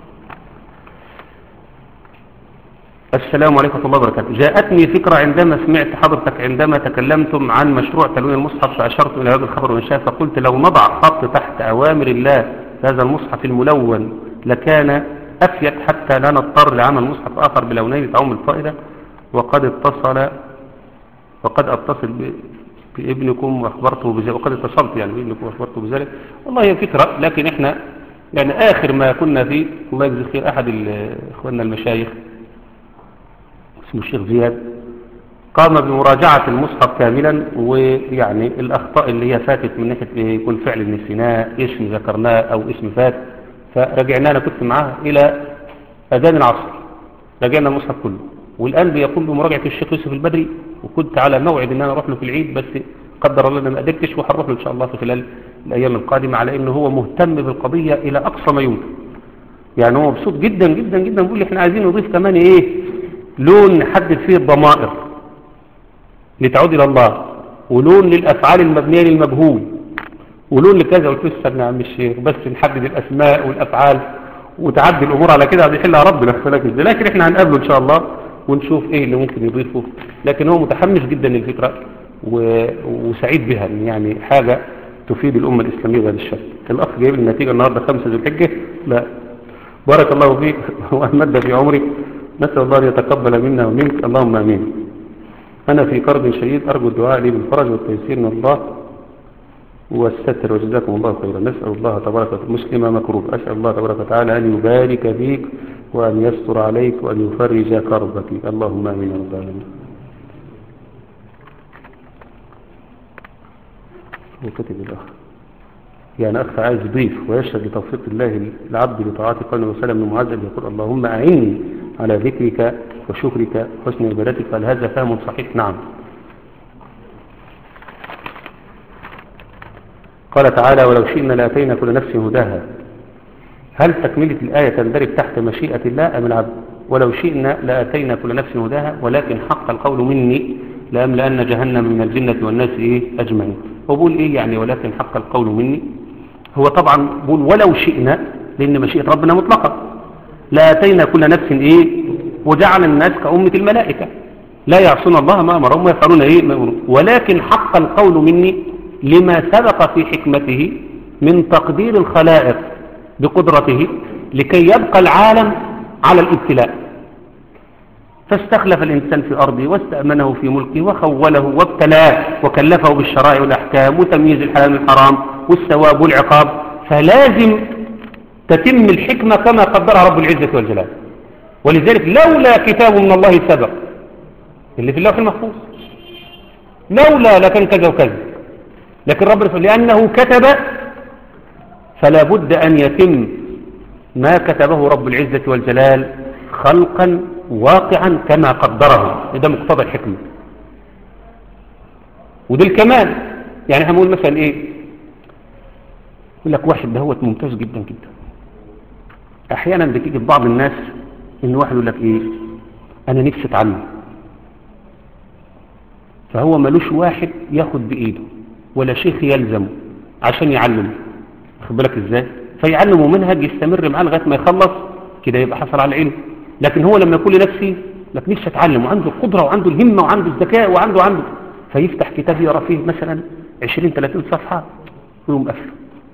السلام عليكم ورحمة الله وبركاته جاءتني فكرة عندما سمعت حضرتك عندما تكلمتم عن مشروع تلوين المصحف فأشرت إلى هذا الخبر وإن شاء فقلت لو نضع خط تحت أوامر الله في هذا المصحف الملون لكان أفيد حتى لا نضطر لعمل مصحف آخر بلونين تعم الفائدة وقد اتصل وقد اتصل ب- بابنكم واخبرته بذلك وقد اتصلت يعني بابنكم واخبرته بذلك والله هي فكرة لكن احنا يعني آخر ما كنا فيه الله يجزي خير أحد ال- إخواننا المشايخ اسمه الشيخ زياد قام بمراجعة المصحف كاملا ويعني الأخطاء اللي هي فاتت من ناحية يكون فعل نسيناه اسم ذكرناه أو اسم فات فرجعنا أنا كنت معاه إلى أذان العصر رجعنا المصحف كله والآن بيقوم بمراجعة الشيخ يوسف البدري وكنت على موعد إن أنا أروح له في العيد بس قدر الله إن ما قدرتش وهنروح له إن شاء الله في خلال الأيام القادمة على إنه هو مهتم بالقضية إلى أقصى ما يمكن يعني هو مبسوط جدا جدا جدا بيقول لي احنا عايزين نضيف كمان ايه لون نحدد فيه الضمائر لتعود الى الله ولون للافعال المبنيه للمجهول ولون لكذا قلت له استنى يا عم الشيخ بس نحدد الاسماء والافعال وتعدي الامور على كده هيحلها ربنا لك ازاي لكن احنا هنقابله ان شاء الله ونشوف ايه اللي ممكن يضيفه لكن هو متحمس جدا للفكره و... وسعيد بها إن يعني حاجه تفيد الامه الاسلاميه بهذا الشكل الاخ جايب لي النتيجه النهارده 5 ذو الحجه لا بارك الله فيك وأمد في عمرك نسأل الله أن يتقبل منا ومنك اللهم أمين أنا في كرب شديد أرجو الدعاء لي بالفرج والتيسير من الله والستر وجزاكم الله خيرا نسأل الله تبارك وتعالى مسلمة مكروب أسأل الله تبارك وتعالى أن يبارك فيك وأن يستر عليك وأن يفرج كربك اللهم آمين يا رب العالمين وكتب الأخ يعني أخ عايز يضيف ويشهد بتوفيق الله العبد لطاعته قال النبي صلى الله عليه وسلم بن معذب يقول اللهم أعني على ذكرك وشكرك وحسن عبادتك هل هذا فهم صحيح نعم قال تعالى ولو شئنا لاتينا كل نفس هداها هل تكملة الآية تندرج تحت مشيئة الله أم العبد ولو شئنا لاتينا كل نفس هداها ولكن حق القول مني لأملأن جهنم من الجنة والناس إيه أجمعين وبقول إيه يعني ولكن حق القول مني هو طبعا بقول ولو شئنا لأن مشيئة ربنا مطلقة لاتينا كل نفس إيه وجعل الناس كأمة الملائكة لا يعصون الله ما أمرهم ويفعلون إيه ما يأمرون ولكن حق القول مني لما سبق في حكمته من تقدير الخلائق بقدرته لكي يبقى العالم على الابتلاء فاستخلف الإنسان في أرضه واستأمنه في ملكه وخوله وابتلاه وكلفه بالشرائع والأحكام وتمييز الحلال من الحرام والثواب والعقاب فلازم تتم الحكمة كما قدرها رب العزة والجلال ولذلك لولا كتاب من الله سبق اللي في اللوح المحفوظ لولا لكان كذا وكذا لكن رب العزة لأنه كتب فلا بد أن يتم ما كتبه رب العزة والجلال خلقا واقعا كما قدره ده مقتضى الحكمة وده الكمال يعني هنقول مثلا ايه يقول لك واحد ده هو ممتاز جدا جدا احيانا بتيجي بعض الناس ان واحد يقول لك ايه انا نفسي اتعلم فهو ملوش واحد ياخد بايده ولا شيخ يلزمه عشان يعلمه واخد بالك ازاي فيعلمه منهج يستمر معاه لغايه ما يخلص كده يبقى حصل على العلم لكن هو لما يقول لنفسي لك نفسي اتعلم وعنده القدره وعنده الهمه وعنده الذكاء وعنده عنده فيفتح كتاب يقرا فيه مثلا 20 30 صفحه ويقوم قافله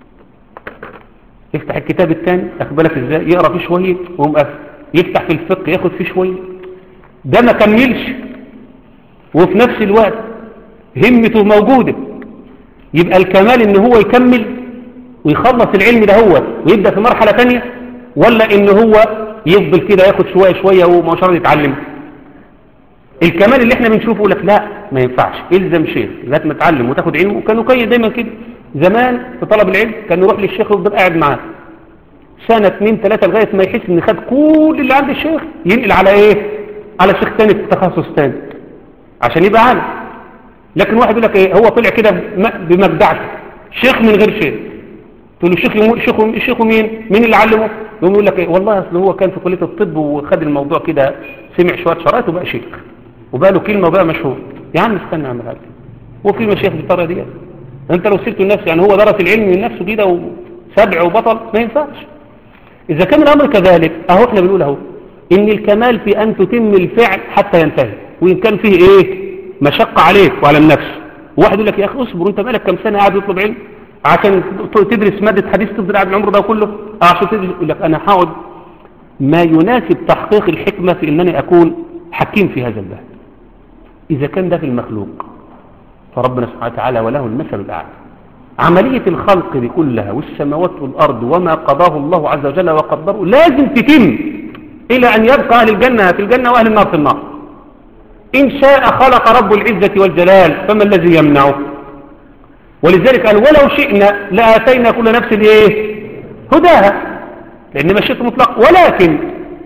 يفتح الكتاب الثاني واخد بالك ازاي يقرا فيه شويه ويقوم قافل يفتح في الفقه ياخد فيه شويه ده ما كملش وفي نفس الوقت همته موجوده يبقى الكمال ان هو يكمل ويخلص العلم ده هو ويبدا في مرحله ثانيه ولا ان هو يفضل كده ياخد شويه شويه وما شاء الله يتعلم الكمال اللي احنا بنشوفه يقول لك لا ما ينفعش الزم شيخ لغايه ما تتعلم وتاخد علم وكانوا كي دايما كده زمان في طلب العلم كان يروح للشيخ ويفضل قاعد معاه سنه اثنين ثلاثه لغايه ما يحس ان خد كل اللي عند الشيخ ينقل على ايه على شيخ ثاني في تخصص ثاني عشان يبقى عالم لكن واحد يقول لك ايه هو طلع كده بمجدعته شيخ من غير شيخ تقول له شيخ يمو... شيخه شيخه مين مين اللي علمه يقوم يقول لك ايه والله اصل هو كان في كليه الطب وخد الموضوع كده سمع شويه شرايط وبقى شيخ وبقى له كلمه وبقى مشهور يا عم استنى يا عم الحاج هو في مشايخ بالطريقه دي انت لو سبته لنفسه يعني هو درس العلم من نفسه كده وسبع وبطل ما ينفعش اذا كان الامر كذلك اهو احنا بنقول اهو ان الكمال في ان تتم الفعل حتى ينتهي وان كان فيه ايه مشقه عليك وعلى النفس واحد يقول لك يا اخي اصبر انت مالك كم سنه قاعد يطلب علم عشان تدرس مادة حديث تفضل قاعد العمر ده كله عشان تدرس يقول لك أنا هقعد ما يناسب تحقيق الحكمة في أنني أكون حكيم في هذا الباب إذا كان ده في المخلوق فربنا سبحانه وتعالى وله المثل الأعلى عملية الخلق دي كلها والسماوات والأرض وما قضاه الله عز وجل وقدره لازم تتم إلى أن يبقى أهل الجنة في الجنة وأهل النار في النار إن شاء خلق رب العزة والجلال فما الذي يمنعه ولذلك قال ولو شئنا لآتينا كل نفس ايه هداها لأن مشيت مطلق ولكن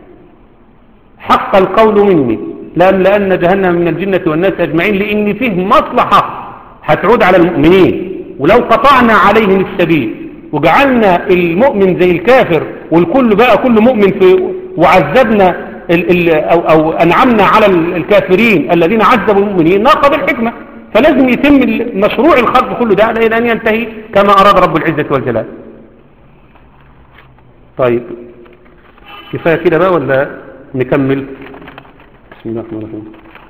حق القول مني لأملأن جهنم من الجنة والناس أجمعين لأن فيه مصلحة هتعود على المؤمنين ولو قطعنا عليهم السبيل وجعلنا المؤمن زي الكافر والكل بقى كل مؤمن في وعذبنا ال ال أو, أو أنعمنا على الكافرين الذين عذبوا المؤمنين ناقض الحكمة فلازم يتم مشروع الخلق كله ده إلى أن ينتهي كما أراد رب العزة والجلال طيب كفاية كده بقى ولا نكمل بسم الله الرحمن الرحيم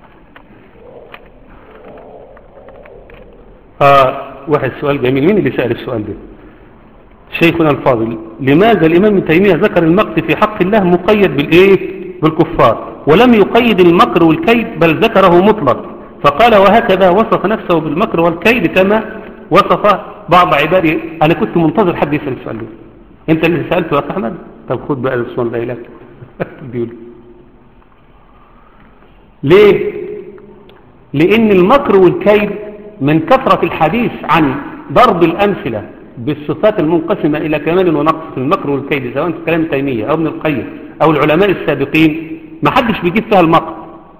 آه واحد سؤال جميل مين اللي سأل السؤال ده شيخنا الفاضل لماذا الإمام ابن تيمية ذكر المقت في حق الله مقيد بالإيه بالكفار ولم يقيد المكر والكيد بل ذكره مطلق فقال وهكذا وصف نفسه بالمكر والكيد كما وصف بعض عباده أنا كنت منتظر حد يسأل السؤال ده أنت اللي سألته يا أخي أحمد طب خد بقى السؤال ده لك بيقول ليه لأن المكر والكيد من كثرة الحديث عن ضرب الأمثلة بالصفات المنقسمة إلى كمال ونقص في المكر والكيد سواء في كلام تيمية أو ابن القيم أو العلماء السابقين ما حدش بيجيب فيها المكر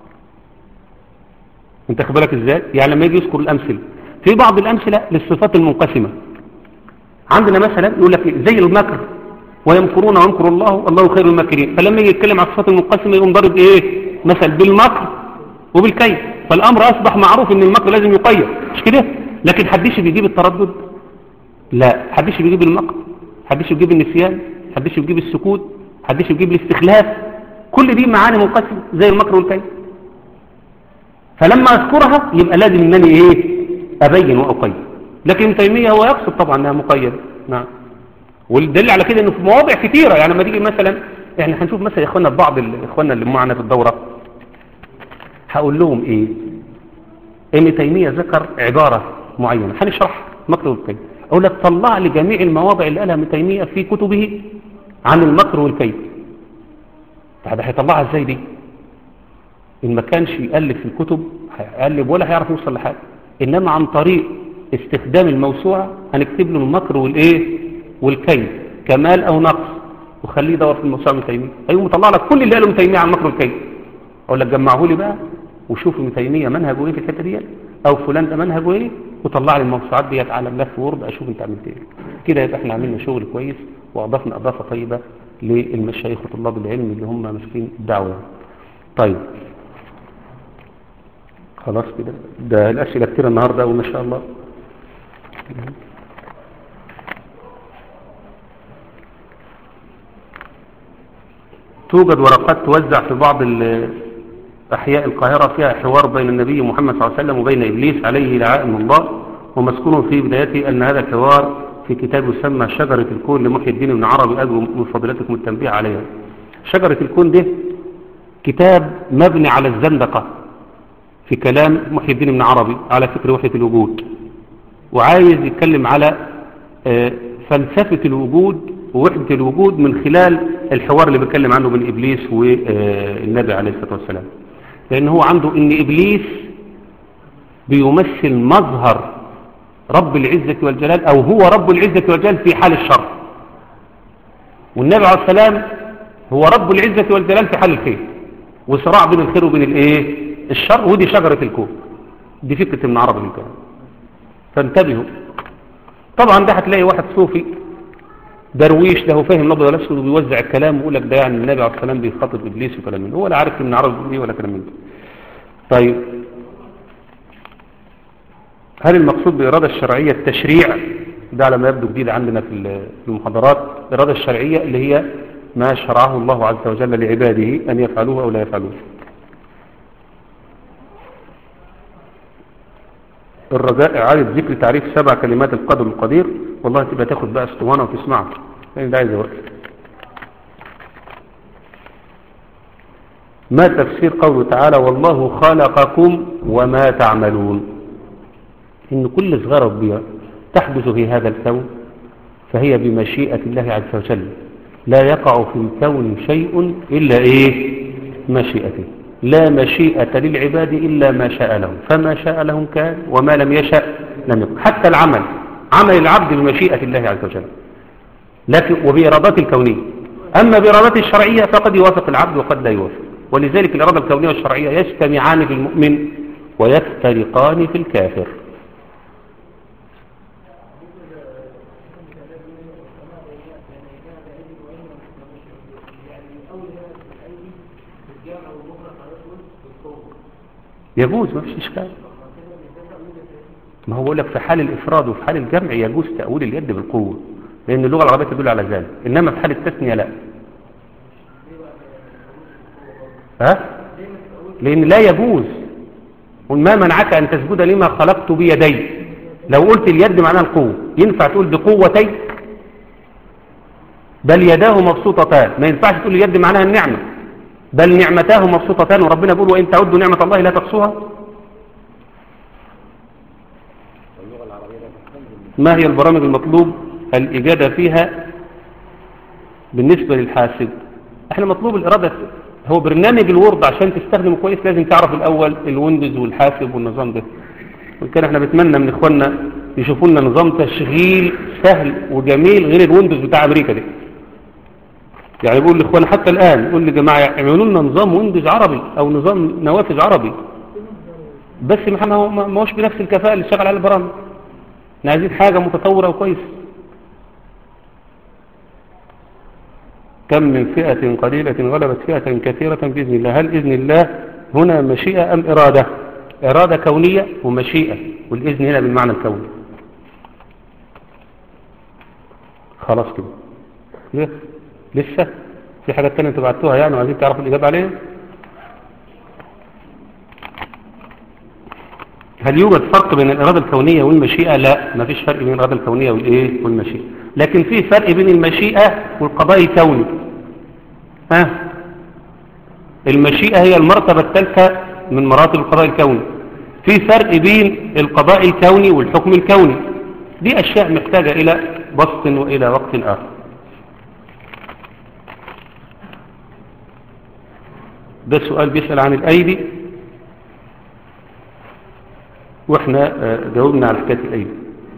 انت خد بالك ازاي يعني لما يجي يذكر الأمثلة في بعض الأمثلة للصفات المنقسمة عندنا مثلا يقول لك زي المكر ويمكرون ويمكر الله والله خير الماكرين فلما يجي يتكلم عن الصفات المنقسمة يقوم ضارب ايه مثل بالمكر وبالكيد فالأمر أصبح معروف ان المكر لازم يقيد مش كده لكن حدش بيجيب التردد لا حدش بيجيب المكر حدش بيجيب النسيان حدش بيجيب السكوت حدش بيجيب الاستخلاف كل دي معاني منقسمة زي المكر والكيد فلما أذكرها يبقى لازم أنني إيه أبين وأقيد لكن ابن تيمية هو يقصد طبعا أنها مقيدة نعم والدليل على كده أنه في مواضع كثيرة يعني لما تيجي مثلا احنا هنشوف مثلا يا إخواننا بعض إخواننا اللي معنا في الدورة هقول لهم إيه ابن تيمية ذكر عبارة معينة هنشرح مكر والكيد أقول لك طلع لي جميع المواضع اللي قالها ابن تيمية في كتبه عن المكر والكيد طب هيطلعها ازاي دي إن ما كانش يألف في الكتب هيقلب ولا هيعرف يوصل لحاجة إنما عن طريق استخدام الموسوعة هنكتب له المكر والإيه والكيد كمال أو نقص وخليه يدور في الموسوعة ابن تيمية أيوه مطلع لك كل اللي قاله ابن تيمية عن المكر والكيد أقول لك جمعه لي بقى وشوف ابن تيمية منهجه إيه في الحتة دي أو فلان ده منهجه إيه وطلع لي الموسوعات ديت على ملف وورد أشوف أنت عملت إيه كده يبقى إحنا عملنا شغل كويس وأضفنا إضافة طيبة للمشايخ وطلاب العلم اللي هم ماسكين الدعوة طيب خلاص كده ده الأسئلة كتير النهاردة وما شاء الله توجد ورقات توزع في بعض أحياء القاهرة فيها حوار بين النبي محمد صلى الله عليه وسلم وبين إبليس عليه لعائم الله ومذكور في بدايته أن هذا الحوار في كتاب يسمى شجرة الكون لمحي الدين بن عربي أرجو من فضيلتكم التنبيه عليها شجرة الكون ده كتاب مبني على الزندقة في كلام محي الدين بن عربي على فكر وحدة الوجود وعايز يتكلم على فلسفة الوجود ووحدة الوجود من خلال الحوار اللي بيتكلم عنه بين إبليس والنبي عليه الصلاة والسلام لأن هو عنده إن إبليس بيمثل مظهر رب العزة والجلال أو هو رب العزة والجلال في حال الشر والنبي عليه السلام هو رب العزة والجلال في حال الخير وصراع بين الخير وبين الايه الشر ودي شجرة الكون دي فكرة ابن عربي الكلام فانتبهوا طبعا ده هتلاقي واحد صوفي درويش له فاهم الابيض والاسود وبيوزع الكلام ويقول لك ده يعني النبي عليه السلام بيخاطب ابليس وكلام من ده هو لا عارف ابن عربي بيقول ايه ولا كلام من ده طيب هل المقصود بإرادة الشرعية التشريع ده على ما يبدو جديد عندنا في المحاضرات الإرادة الشرعية اللي هي ما شرعه الله عز وجل لعباده أن يفعلوه أو لا يفعلوه الرجاء إعادة ذكر تعريف سبع كلمات القدر القدير والله تبقى تاخد بقى اسطوانة وتسمعها لأن ده عايز وقت ما تفسير قوله تعالى والله خلقكم وما تعملون إن كل صغيرة كبيرة تحدث في هذا الكون فهي بمشيئة الله عز وجل لا يقع في الكون شيء إلا إيه مشيئته لا مشيئة للعباد إلا ما شاء لهم فما شاء لهم كان وما لم يشاء لم يكن حتى العمل عمل العبد بمشيئة الله عز وجل لكن وبإرادات الكونية أما بإرادات الشرعية فقد يوافق العبد وقد لا يوافق ولذلك الإرادة الكونية والشرعية يجتمعان في المؤمن ويفترقان في الكافر يجوز ما فيش إشكال ما هو بقول لك في حال الإفراد وفي حال الجمع يجوز تأويل اليد بالقوة لأن اللغة العربية تدل على ذلك إنما في حال التثنية لا ها؟ لأن لا يجوز قل ما منعك أن تسجد لما خلقت بيدي لو قلت اليد معناها القوة ينفع تقول بقوتي بل يداه مبسوطتان ما ينفعش تقول اليد معناها النعمة بل نعمتاه مبسوطتان وربنا بيقول وإن تعدوا نعمة الله لا تقصوها ما هي البرامج المطلوب الإجادة فيها بالنسبة للحاسب احنا مطلوب الإرادة هو برنامج الوورد عشان تستخدمه كويس لازم تعرف الأول الويندوز والحاسب والنظام ده وكان احنا بنتمنى من اخواننا يشوفوا لنا نظام تشغيل سهل وجميل غير الويندوز بتاع امريكا ده يعني بيقول لاخواننا حتى الان يقول لي جماعه اعملوا لنا نظام ويندوز عربي او نظام نوافذ عربي بس ما هو ما هوش بنفس الكفاءه اللي شغال على البرامج احنا عايزين حاجه متطوره وكويسه كم من فئة قليلة غلبت فئة كثيرة بإذن الله هل إذن الله هنا مشيئة أم إرادة إرادة كونية ومشيئة والإذن هنا بالمعنى الكوني خلاص كده ليه؟ لسه في حاجات تانية انتوا بعتوها يعني وعايزين تعرفوا الإجابة عليها هل يوجد فرق بين الإرادة الكونية والمشيئة لا ما فيش فرق بين الإرادة الكونية والإيه والمشيئة لكن في فرق بين المشيئة والقضاء الكوني ها المشيئة هي المرتبة الثالثة من مراتب القضاء الكوني في فرق بين القضاء الكوني والحكم الكوني دي أشياء محتاجة إلى بسط وإلى وقت آخر ده سؤال بيسأل عن الأيدي واحنا جاوبنا على حكاية الأيدي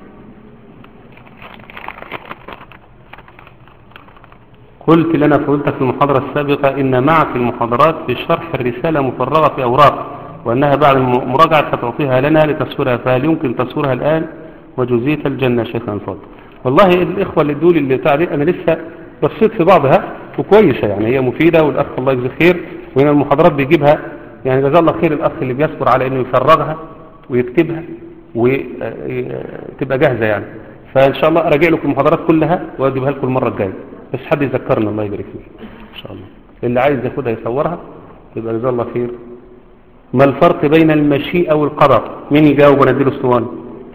قلت لنا فقلت في المحاضرة السابقة إن معك المحاضرات في شرح الرسالة مفرغة في أوراق وأنها بعد المراجعة ستعطيها لنا لتصويرها فهل يمكن تصويرها الآن وجزية الجنة شيخنا الفاضل والله الإخوة اللي دول اللي تعليق أنا لسه بصيت في بعضها وكويسة يعني هي مفيدة والأخ الله يجزيه خير وهنا المحاضرات بيجيبها يعني جزاه الله خير الأخ اللي بيصبر على إنه يفرغها ويكتبها وتبقى جاهزة يعني فإن شاء الله أراجع لكم المحاضرات كلها وأجيبها لكم المرة الجاية بس حد يذكرنا الله يبارك فيه إن شاء الله اللي عايز ياخدها يصورها يبقى جزاه الله خير ما الفرق بين المشيئة والقدر مين يجاوب ونديله اسطواني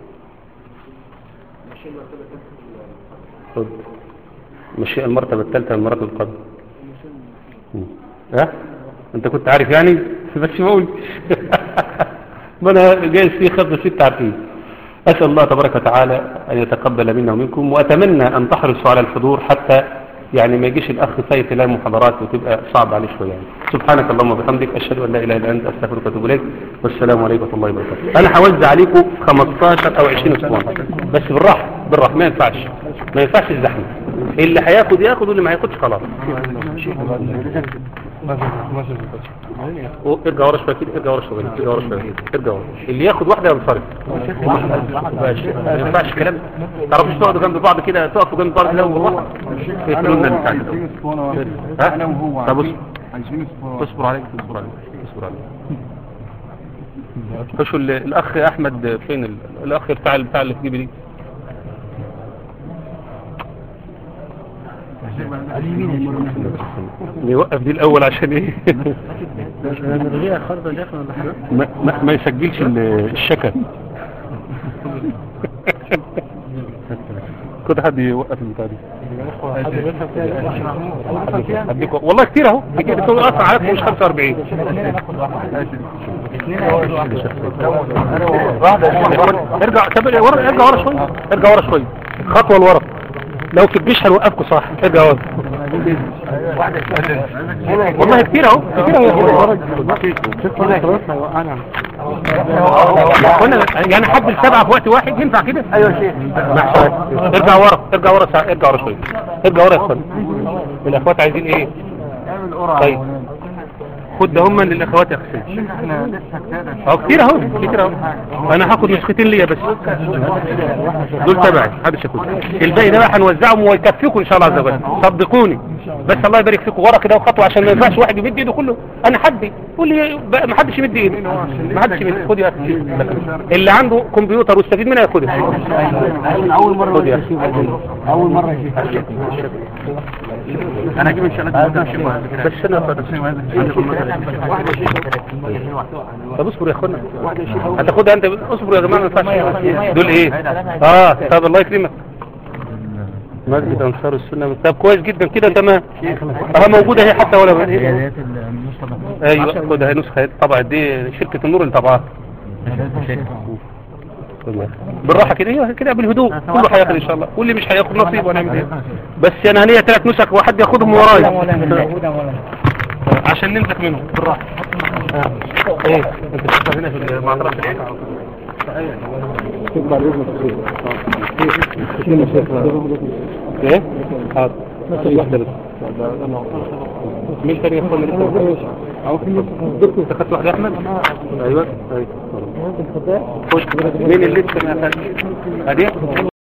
خد مشيئة المرتبة الثالثة من مراتب القدر ها انت كنت عارف يعني بس ما قلتش ما انا جايز فيه خط ست عارفين أسأل الله تبارك وتعالى أن يتقبل منا ومنكم وأتمنى أن تحرصوا على الحضور حتى يعني ما يجيش الأخ سيد لا محاضرات وتبقى صعب عليه شوية يعني. سبحانك اللهم وبحمدك أشهد أن لا إله إلا أنت أستغفرك وأتوب إليك والسلام عليكم ورحمة الله وبركاته أنا هوزع عليكم 15 أو 20 أسبوع بس بالراحة بالراحة ما ينفعش ما ينفعش الزحمة اللي هياخد ياخد واللي ما هياخدش خلاص ارجع ورا شويه كده ارجع ورا شويه ارجع ورا شويه ارجع ورا اللي ياخد واحده ينصرف ما ينفعش كلام تعرفوش تقعدوا جنب بعض كده تقفوا جنب بعض لو هو يقفلوا لنا البتاع ها انا وهو طب اصبر عايزين اسبوع اصبر عليك اصبر عليك اصبر عليك خشوا ال- الاخ احمد فين ال- الاخ بتاع بتاع اللي في جيبي دي نوقف دي الاول عشان ايه ما, ما, ما يسجلش ال- الشكل كده حد يوقف البتاع دي أديك والله كتير اهو كتير تقول اصلا عارف مش 45 ارجع طب ورا ارجع ورا شويه ارجع ورا شويه خطوه لورا لو في الجيش هنوقفكم صح ارجع ورا والله كتير اهو كتير اهو وانا يعني حد السبعه في وقت واحد ينفع كده ايوه شيخ ارجع ورا ارجع ورا ساعة. ارجع ورا شويه ارجع ورا يا اخوان الاخوات عايزين ايه طيب خد ده هم للاخوات يا اخي اه كتير اهو كتير اهو انا هاخد نسختين ليا بس دول تبعي محدش ياخد الباقي ده بقى هنوزعهم ويكفيكم ان شاء الله عز وجل صدقوني بس الله يبارك فيكم ورا كده وخطوه عشان ما ينفعش واحد يمد ايده كله انا حدي قول لي بقى ما حدش يمد ايده ما حدش يمد خد يا اخي اللي عنده كمبيوتر واستفيد منها ياخدها اول مره خد يا اخي اول مره يا انا اجيب ان شاء الله بس انا طب اصبر يا اخوانا هتاخدها انت اصبر يا جماعه ما ينفعش دول ايه اه طب الله يكرمك مسجد انصار السنه طب كويس جدا كده تمام اه موجوده هي حتى ولا ايوه خدها نسخه طبعا دي شركه النور اللي طبعها بالراحه كده ايوه كده بالهدوء كله هياخد ان شاء الله واللي مش هياخد نصيب هنعمل ايه بس انا هنيه ثلاث نسخ وحد ياخدهم ورايا عشان نمسك منهم بالراحه ايه انت بتشتغل هنا في المعطرات ايه حاضر واحده بس مين تاني ياخد من انت خدت واحده يا احمد ايوه ايوه خش مين اللي لسه ما اخدش ادي